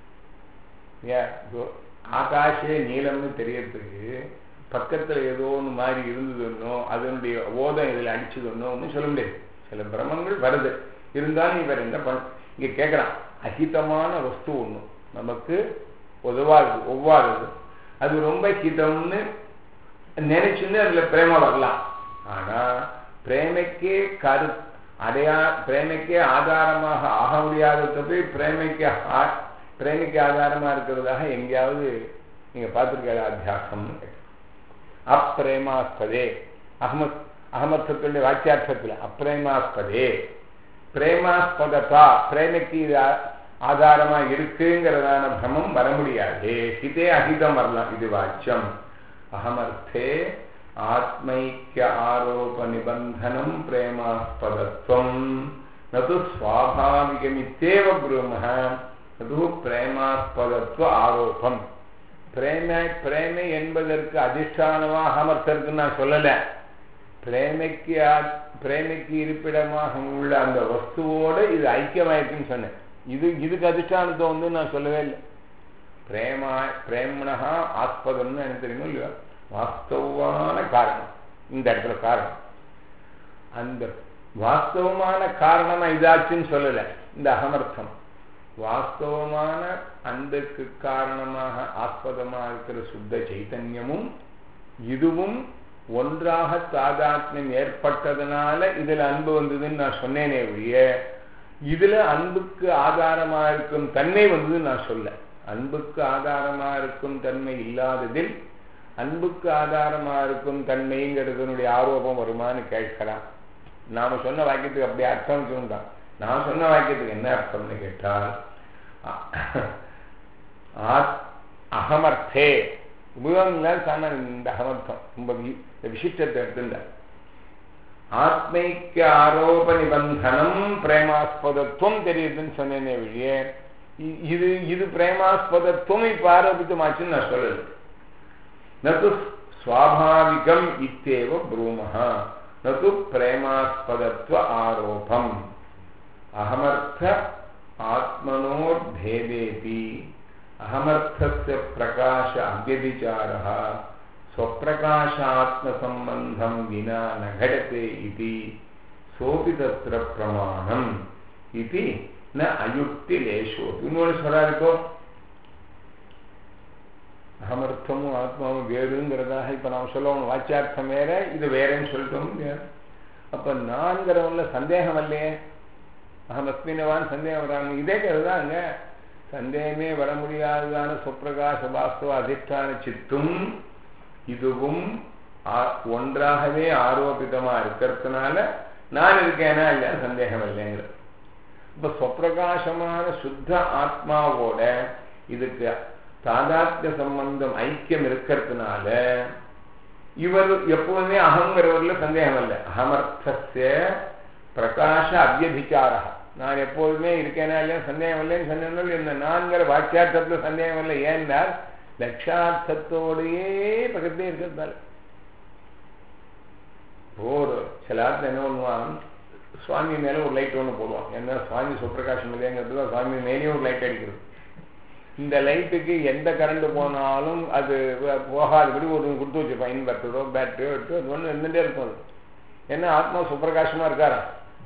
ஏன் ஆகாஷே நீளம்னு தெரியறதுக்கு பக்கத்துல ஏதோ ஒன்று மாதிரி இருந்ததுன்னோ அதனுடைய ஓதம் இதில் அடிச்சதுன்னோ ஒன்றும் சொல்ல முடியாது சில பிரமங்கள் வருது இருந்தாலும் இவர் என்ன பண்ண இங்க கேட்கறான் அஹிதமான வஸ்து ஒண்ணு நமக்கு உதவாது ஒவ்வாதது அது ரொம்ப ஹிதம்னு நினைச்சுன்னு அதுல பிரேம வரலாம் ஆனா பிரேமைக்கே கரு அடையா பிரேமைக்கே ஆதாரமாக ஆக முடியாததை போய் பிரேமைக்கு பிரேமைக்கு ஆதாரமா இருக்கிறதாக எங்கேயாவது நீங்க பார்த்துருக்க அத்தியாசம்னு அப்பிரேமாஸ்பதே அகமத் அகமத்துக்குள்ள வாக்கியார்த்தத்தில் அப்பிரேமாஸ்பதே பிரேமாஸ்பதத்தா பிரேமைக்கு இது ஆதாரமா இருக்குங்கிறதான பிரமம் வர முடியாது இதே அகிதம் வரலாம் இது வாக்கியம் அகமர்த்தே ஆத்மைக்கிய ஆரோப நிபந்தனம் பிரேமாஸ்பதத்துவம் நது சுவாபாவிகமித்தேவ பிரம்ம நது பிரேமாஸ்பதத்துவ ஆரோபம் பிரேமை பிரேமை என்பதற்கு அதிஷ்டானமாக அமர்த்தருக்கு நான் சொல்லலை பிரேமைக்கு பிரேமைக்கு இருப்பிடமாக உள்ள அந்த வஸ்துவோடு இது ஐக்கியமாயிருக்குன்னு சொன்னேன் இது இதுக்கு அதிஷ்டானத்தை வந்து நான் சொல்லவே இல்லை பிரேமா பிரேமணா ஆஸ்பதம்னு எனக்கு தெரியுமோ இல்லையா வாஸ்தவமான காரணம் இந்த இடத்துல காரணம் அந்த வாஸ்தவமான காரணமா இதாச்சுன்னு சொல்லலை இந்த அகமர்த்தம் வாஸ்தவமான அந்தக்கு காரணமாக ஆஸ்பதமாக இருக்கிற சுத்த சைத்தன்யமும் இதுவும் ஒன்றாக தாதாத்மியம் ஏற்பட்டதுனால இதுல அன்பு வந்ததுன்னு நான் சொன்னேனே ஒழிய இதுல அன்புக்கு ஆதாரமா இருக்கும் தன்மை வந்ததுன்னு நான் சொல்ல அன்புக்கு ஆதாரமா இருக்கும் தன்மை இல்லாததில் அன்புக்கு ஆதாரமா இருக்கும் தன்மைங்கிறதுனுடைய ஆரோபம் வருமானு கேட்கலாம் நாம சொன்ன வாக்கியத்துக்கு அப்படி அர்த்தம் சொல்றான் நான் சொன்ன வாக்கியத்துக்கு என்ன அர்த்தம்னு கேட்டால் அகமர்த்தே உபயோகம் தானே இந்த அகமர்த்தம் ரொம்ப விசிஷ்டத்தை எடுத்துட்ட ஆத்மைக்கு ஆரோப நிபந்தனம் பிரேமாஸ்பதத்துவம் தெரியுதுன்னு சொன்னேனே வழியே இது இது பிரேமாஸ்பதத்துவம் இப்ப ஆரோபித்தமாச்சுன்னு நான் சொல்லல நது சுவாபாவிகம் இத்தேவ ப்ரூமஹா நது பிரேமாஸ்பதத்துவ ஆரோபம் அகமர்த்த ஆத்மனோர்பேதேபி அகமர்த்தस्य प्रकाश अव्यभिचारः स्वप्रकाशात्मसम्बन्धं विना न घटते इति सोऽपि तत्र प्रमाणम् इति न अयुक्तिलेशोऽपि இன்னொன்று சொல்றாருக்கோ அகமர்த்தமும் ஆத்மாவும் வேறுங்கிறதாக இப்ப நாம் சொல்லணும் வாச்சியார்த்தம் வேற இது வேறேன்னு சொல்லிட்டோம் அப்ப நான்கிறவன்ல சந்தேகம் இல்லையே அகமஸ்மினவான் சந்தேகம் வராங்க இதே கருதான் அங்க சந்தேகமே வர முடியாததான சுப்பிரகாச வாஸ்தவ அதிஷ்டான சித்தும் இதுவும் ஒன்றாகவே ஆரோபிதமா இருக்கிறதுனால நான் இருக்கேனா இல்லையா சந்தேகம் இல்லைங்கிற இப்ப சுப்பிரகாசமான சுத்த ஆத்மாவோட இதுக்கு தாதாத்ய சம்பந்தம் ஐக்கியம் இருக்கிறதுனால இவர் எப்பவுமே அகங்கிறவர்ல சந்தேகம் இல்லை அகமர்த்தசிய பிரகாஷ அவ்யபிச்சாரா நான் எப்போதுமே இருக்கேனா இல்லையா சந்தேகம் இல்லைன்னு சொன்னேன் இந்த நான்கிற வாக்கியார்த்தத்துல சந்தேகம் இல்லை ஏன்னால் லட்சார்த்தத்தோடையே பக்கத்திலே இருக்கிறதால ஒரு சில ஆத்துல என்ன பண்ணுவான் சுவாமி மேல ஒரு லைட் ஒன்று போடுவான் என்ன சுவாமி சுப்பிரகாசம் இல்லையாங்கிறது சுவாமி மேலேயும் ஒரு லைட் அடிக்கிறது இந்த லைட்டுக்கு எந்த கரண்ட் போனாலும் அது வ- போகாதபடி ஒரு கொடுத்து வச்சிருப்பான் இன்வெர்டரோ பேட்டரியோ எடுத்து அது ஒன்று இருந்துகிட்டே இருக்கும் அது ஏன்னா ஆத்மா சுப்பிரகாசமா இருக்காரா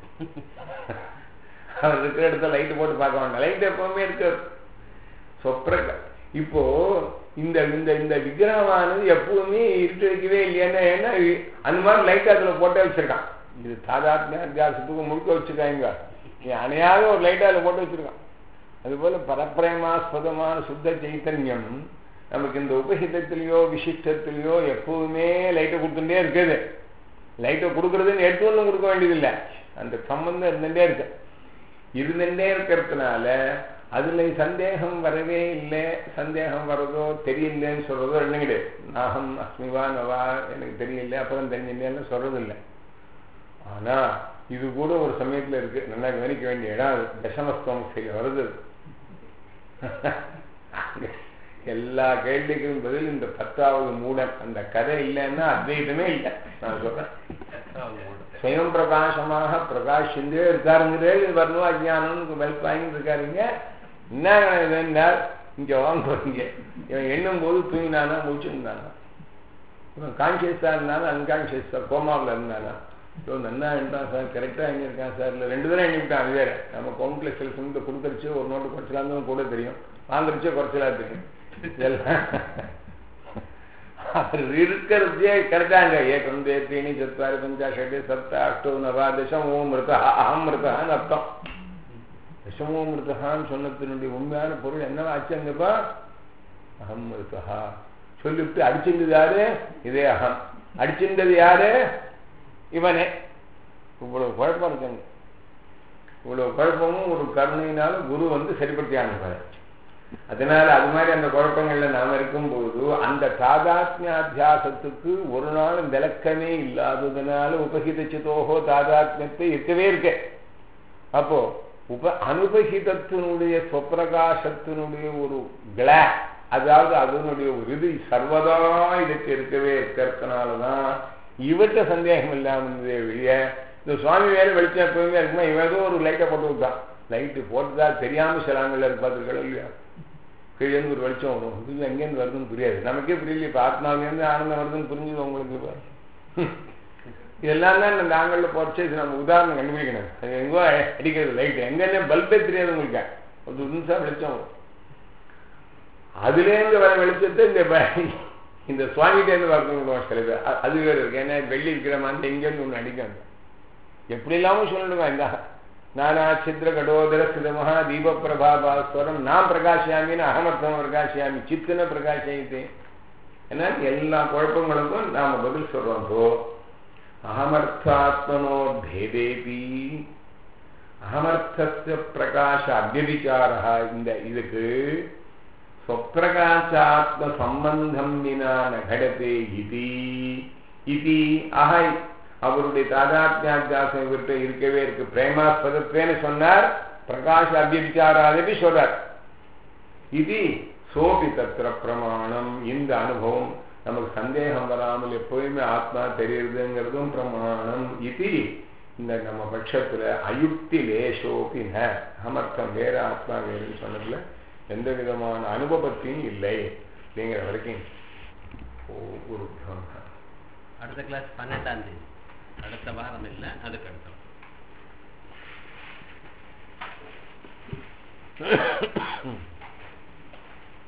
அவர் இருக்கிற இடத்துல லைட்டு போட்டு பார்க்க வேண்டாம் லைட் எப்பவுமே இருக்காது சொப்ரக இப்போ இந்த இந்த இந்த விக்கிரகமானது எப்பவுமே இருட்டு வைக்கவே இல்லையான்னு ஏன்னா இ- அந்த மாதிரி லைட் அதுல போட்டே வச்சிருக்கான் இது தாதாத்மிய அத்தியாசத்துக்கு முழுக்க வச்சிருக்காங்க நீ அணையாத ஒரு லைட் அதுல போட்டு வச்சிருக்கான் அதுபோல பரப்பிரேமாஸ்பதமான சுத்த சைத்தன்யம் நமக்கு இந்த உபஹிதத்திலேயோ விசிஷ்டத்திலேயோ எப்பவுமே லைட்டை கொடுத்துட்டே இருக்குது லைட்டை கொடுக்கறதுன்னு எடுத்து ஒன்றும் கொடுக்க வேண்டியதில்லை அந்த சம்பந்தம் இருந்துட்டே இருக்கு இருந்துட்டே இருக்கிறதுனால அதுல சந்தேகம் வரவே இல்லை சந்தேகம் வர்றதோ தெரியலன்னு சொல்றதோ என்ன கிடையாது நாகம் அஸ்மிவா நவா எனக்கு தெரியல அப்புறம் தெரிஞ்சில்லைன்னு சொல்றது இல்லை ஆனா இது கூட ஒரு சமயத்துல இருக்கு நல்லா கவனிக்க வேண்டிய இடம் அது தசமஸ்தமசையில் வருது அது. எல்லா கேள்விக்கும் பதில் இந்த பத்தாவது மூடன் அந்த கதை இல்லைன்னா அத்வைதமே இல்லை நான் சொல்றேன் சுயம் பிரகாசமாக பிரகாஷிந்தே இருக்காருங்கிறே இது வரணும் அஜ்ஞானம்னு வெல்ப் வாங்கிட்டு இருக்காருங்க என்ன இதுன்னா இங்க வாங்குறீங்க இவன் எண்ணும் போது தூங்கினானா முடிச்சுருந்தானா இவன் கான்சியஸா இருந்தாலும் அன்கான்சியஸா கோமாவில் இருந்தானா ஸோ நன்னா இருந்தான் சார் கரெக்டாக எங்கே இருக்கான் சார் இல்லை ரெண்டு தடவை எண்ணிவிட்டான் அது வேற நம்ம கவுண்ட்ல சில சமயத்தை கொடுத்துருச்சு ஒரு நோட்டு குறைச்சலான்னு கூட தெரியும் வாங்குறச்சே குறைச்சலா தெரியும் இதெல்லாம் அவர் இருக்கிறதே கரெக்டாங்க ஏகம் தே தீனி சத்வாரி பஞ்சா ஷட்டு சப்த அஷ்டோ நவா தசம் ஓம் மிருதா அகம் மிருதான்னு அர்த்தம் தசமோ மிருதகான்னு சொன்னத்தினுடைய உண்மையான பொருள் என்னவாச்சுங்கப்பா அகம் மிருதா சொல்லிவிட்டு அடிச்சிருந்தது யாரு இதே அகம் அடிச்சிருந்தது யாரு இவனே இவ்வளவு குழப்பம் இருக்குங்க இவ்வளவு குழப்பமும் ஒரு கருணையினால குரு வந்து சரிப்படுத்தி அனுப்புறாரு அதனால அது மாதிரி அந்த குழப்பங்கள்ல நாம இருக்கும்போது அந்த தாதாத்மியாத்தியாசத்துக்கு ஒரு நாள் விளக்கமே இல்லாததுனால உபகித சிதோகோ தாதாத்மியத்தை இருக்கவே இருக்கு அப்போ உப அனுபகிதத்தினுடைய சொப்பிரகாசத்தினுடைய ஒரு கிளா அதாவது அதனுடைய ஒரு இது சர்வதா இதுக்கு இருக்கவே இருக்கிறதுனாலதான் இவற்ற சந்தேகம் இல்லாம இருந்ததே வெளிய இந்த சுவாமி வேலை வெளிச்சம் எப்பவுமே இருக்குமா இவன் ஏதோ ஒரு லைட்டை போட்டு விட்டான் லைட்டு போட்டுதா தெரியாம சில ஆண்கள் பார்த்துருக்கல இல்லையா கீழேருந்து ஒரு வெளிச்சம் வரும் இது எங்கேருந்து வருதுன்னு புரியாது நமக்கே புரியல இப்போ ஆத்மாவிலேருந்து ஆனந்தம் வருதுன்னு புரிஞ்சுது உங்களுக்கு இப்போ இதெல்லாம் தான் இந்த நாங்களில் போச்சு இது நம்ம உதாரணம் கண்டுபிடிக்கணும் அது எங்கோ அடிக்கிறது லைட்டு எங்கன்னே பல்பே தெரியாது உங்களுக்கு ஒரு நிமிஷம் வெளிச்சம் வரும் அதுலேருந்து வர வெளிச்சத்தை இந்த ப- இந்த சுவாமிகிட்டேருந்து வரணுங்க சில பேர் அ- அது வேறு இருக்கு ஏன்னா வெள்ளி இருக்கிற மாதிரி எங்கேருந்து ஒன்று அடிக்காது எப்படி இல்லாமல் சொல்லணுங்க இந்த நானா சித்திர கடோதர சிதமஹா தீப பிரபாபாஸ்வரம் நான் பிரகாஷியாமின்னு அகமர்த்தம் பிரகாஷியாமி சித்தன பிரகாஷித்து ஏன்னா எல்லா குழப்பங்களுக்கும் நாம பதில் சொல்றோம் தோ அகமர்த்தாத்மனோ பேதேபி அகமர்த்தஸ்ய பிரகாஷ அபியபிச்சாரா இந்த இதுக்கு ஸ்வப்பிரகாசாத்ம சம்பந்தம் வினா நகடத்தே இதி இதி அஹை அவருடைய தாதாத்மியாத்தியாசம் இவர்கிட்ட இருக்கவே இருக்கு பிரேமாஸ்பதத்வேன்னு சொன்னார் பிரகாஷ அபியபிச்சாராதபி சொல்றார் இது சோபி தத்திர பிரமாணம் இந்த அனுபவம் நமக்கு சந்தேகம் வராமல் எப்பவுமே ஆத்மா தெரியுதுங்கிறதும் பிரமாணம் இது இந்த நம்ம பட்சத்துல அயுக்தி லேசோபி ந அமர்த்தம் வேற ஆத்மா வேறுன்னு சொன்னதுல எந்த விதமான அனுபவத்தையும் இல்லை அப்படிங்கிற வரைக்கும் ஓ குரு பிரம்மா அடுத்த கிளாஸ் பன்னெண்டாம் தேதி அடுத்த வாரம் இல்லை அதுக்கு அடுத்த வாரம்.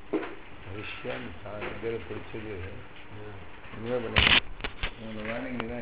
விஷயம் பிடிச்சது என்ன பண்ண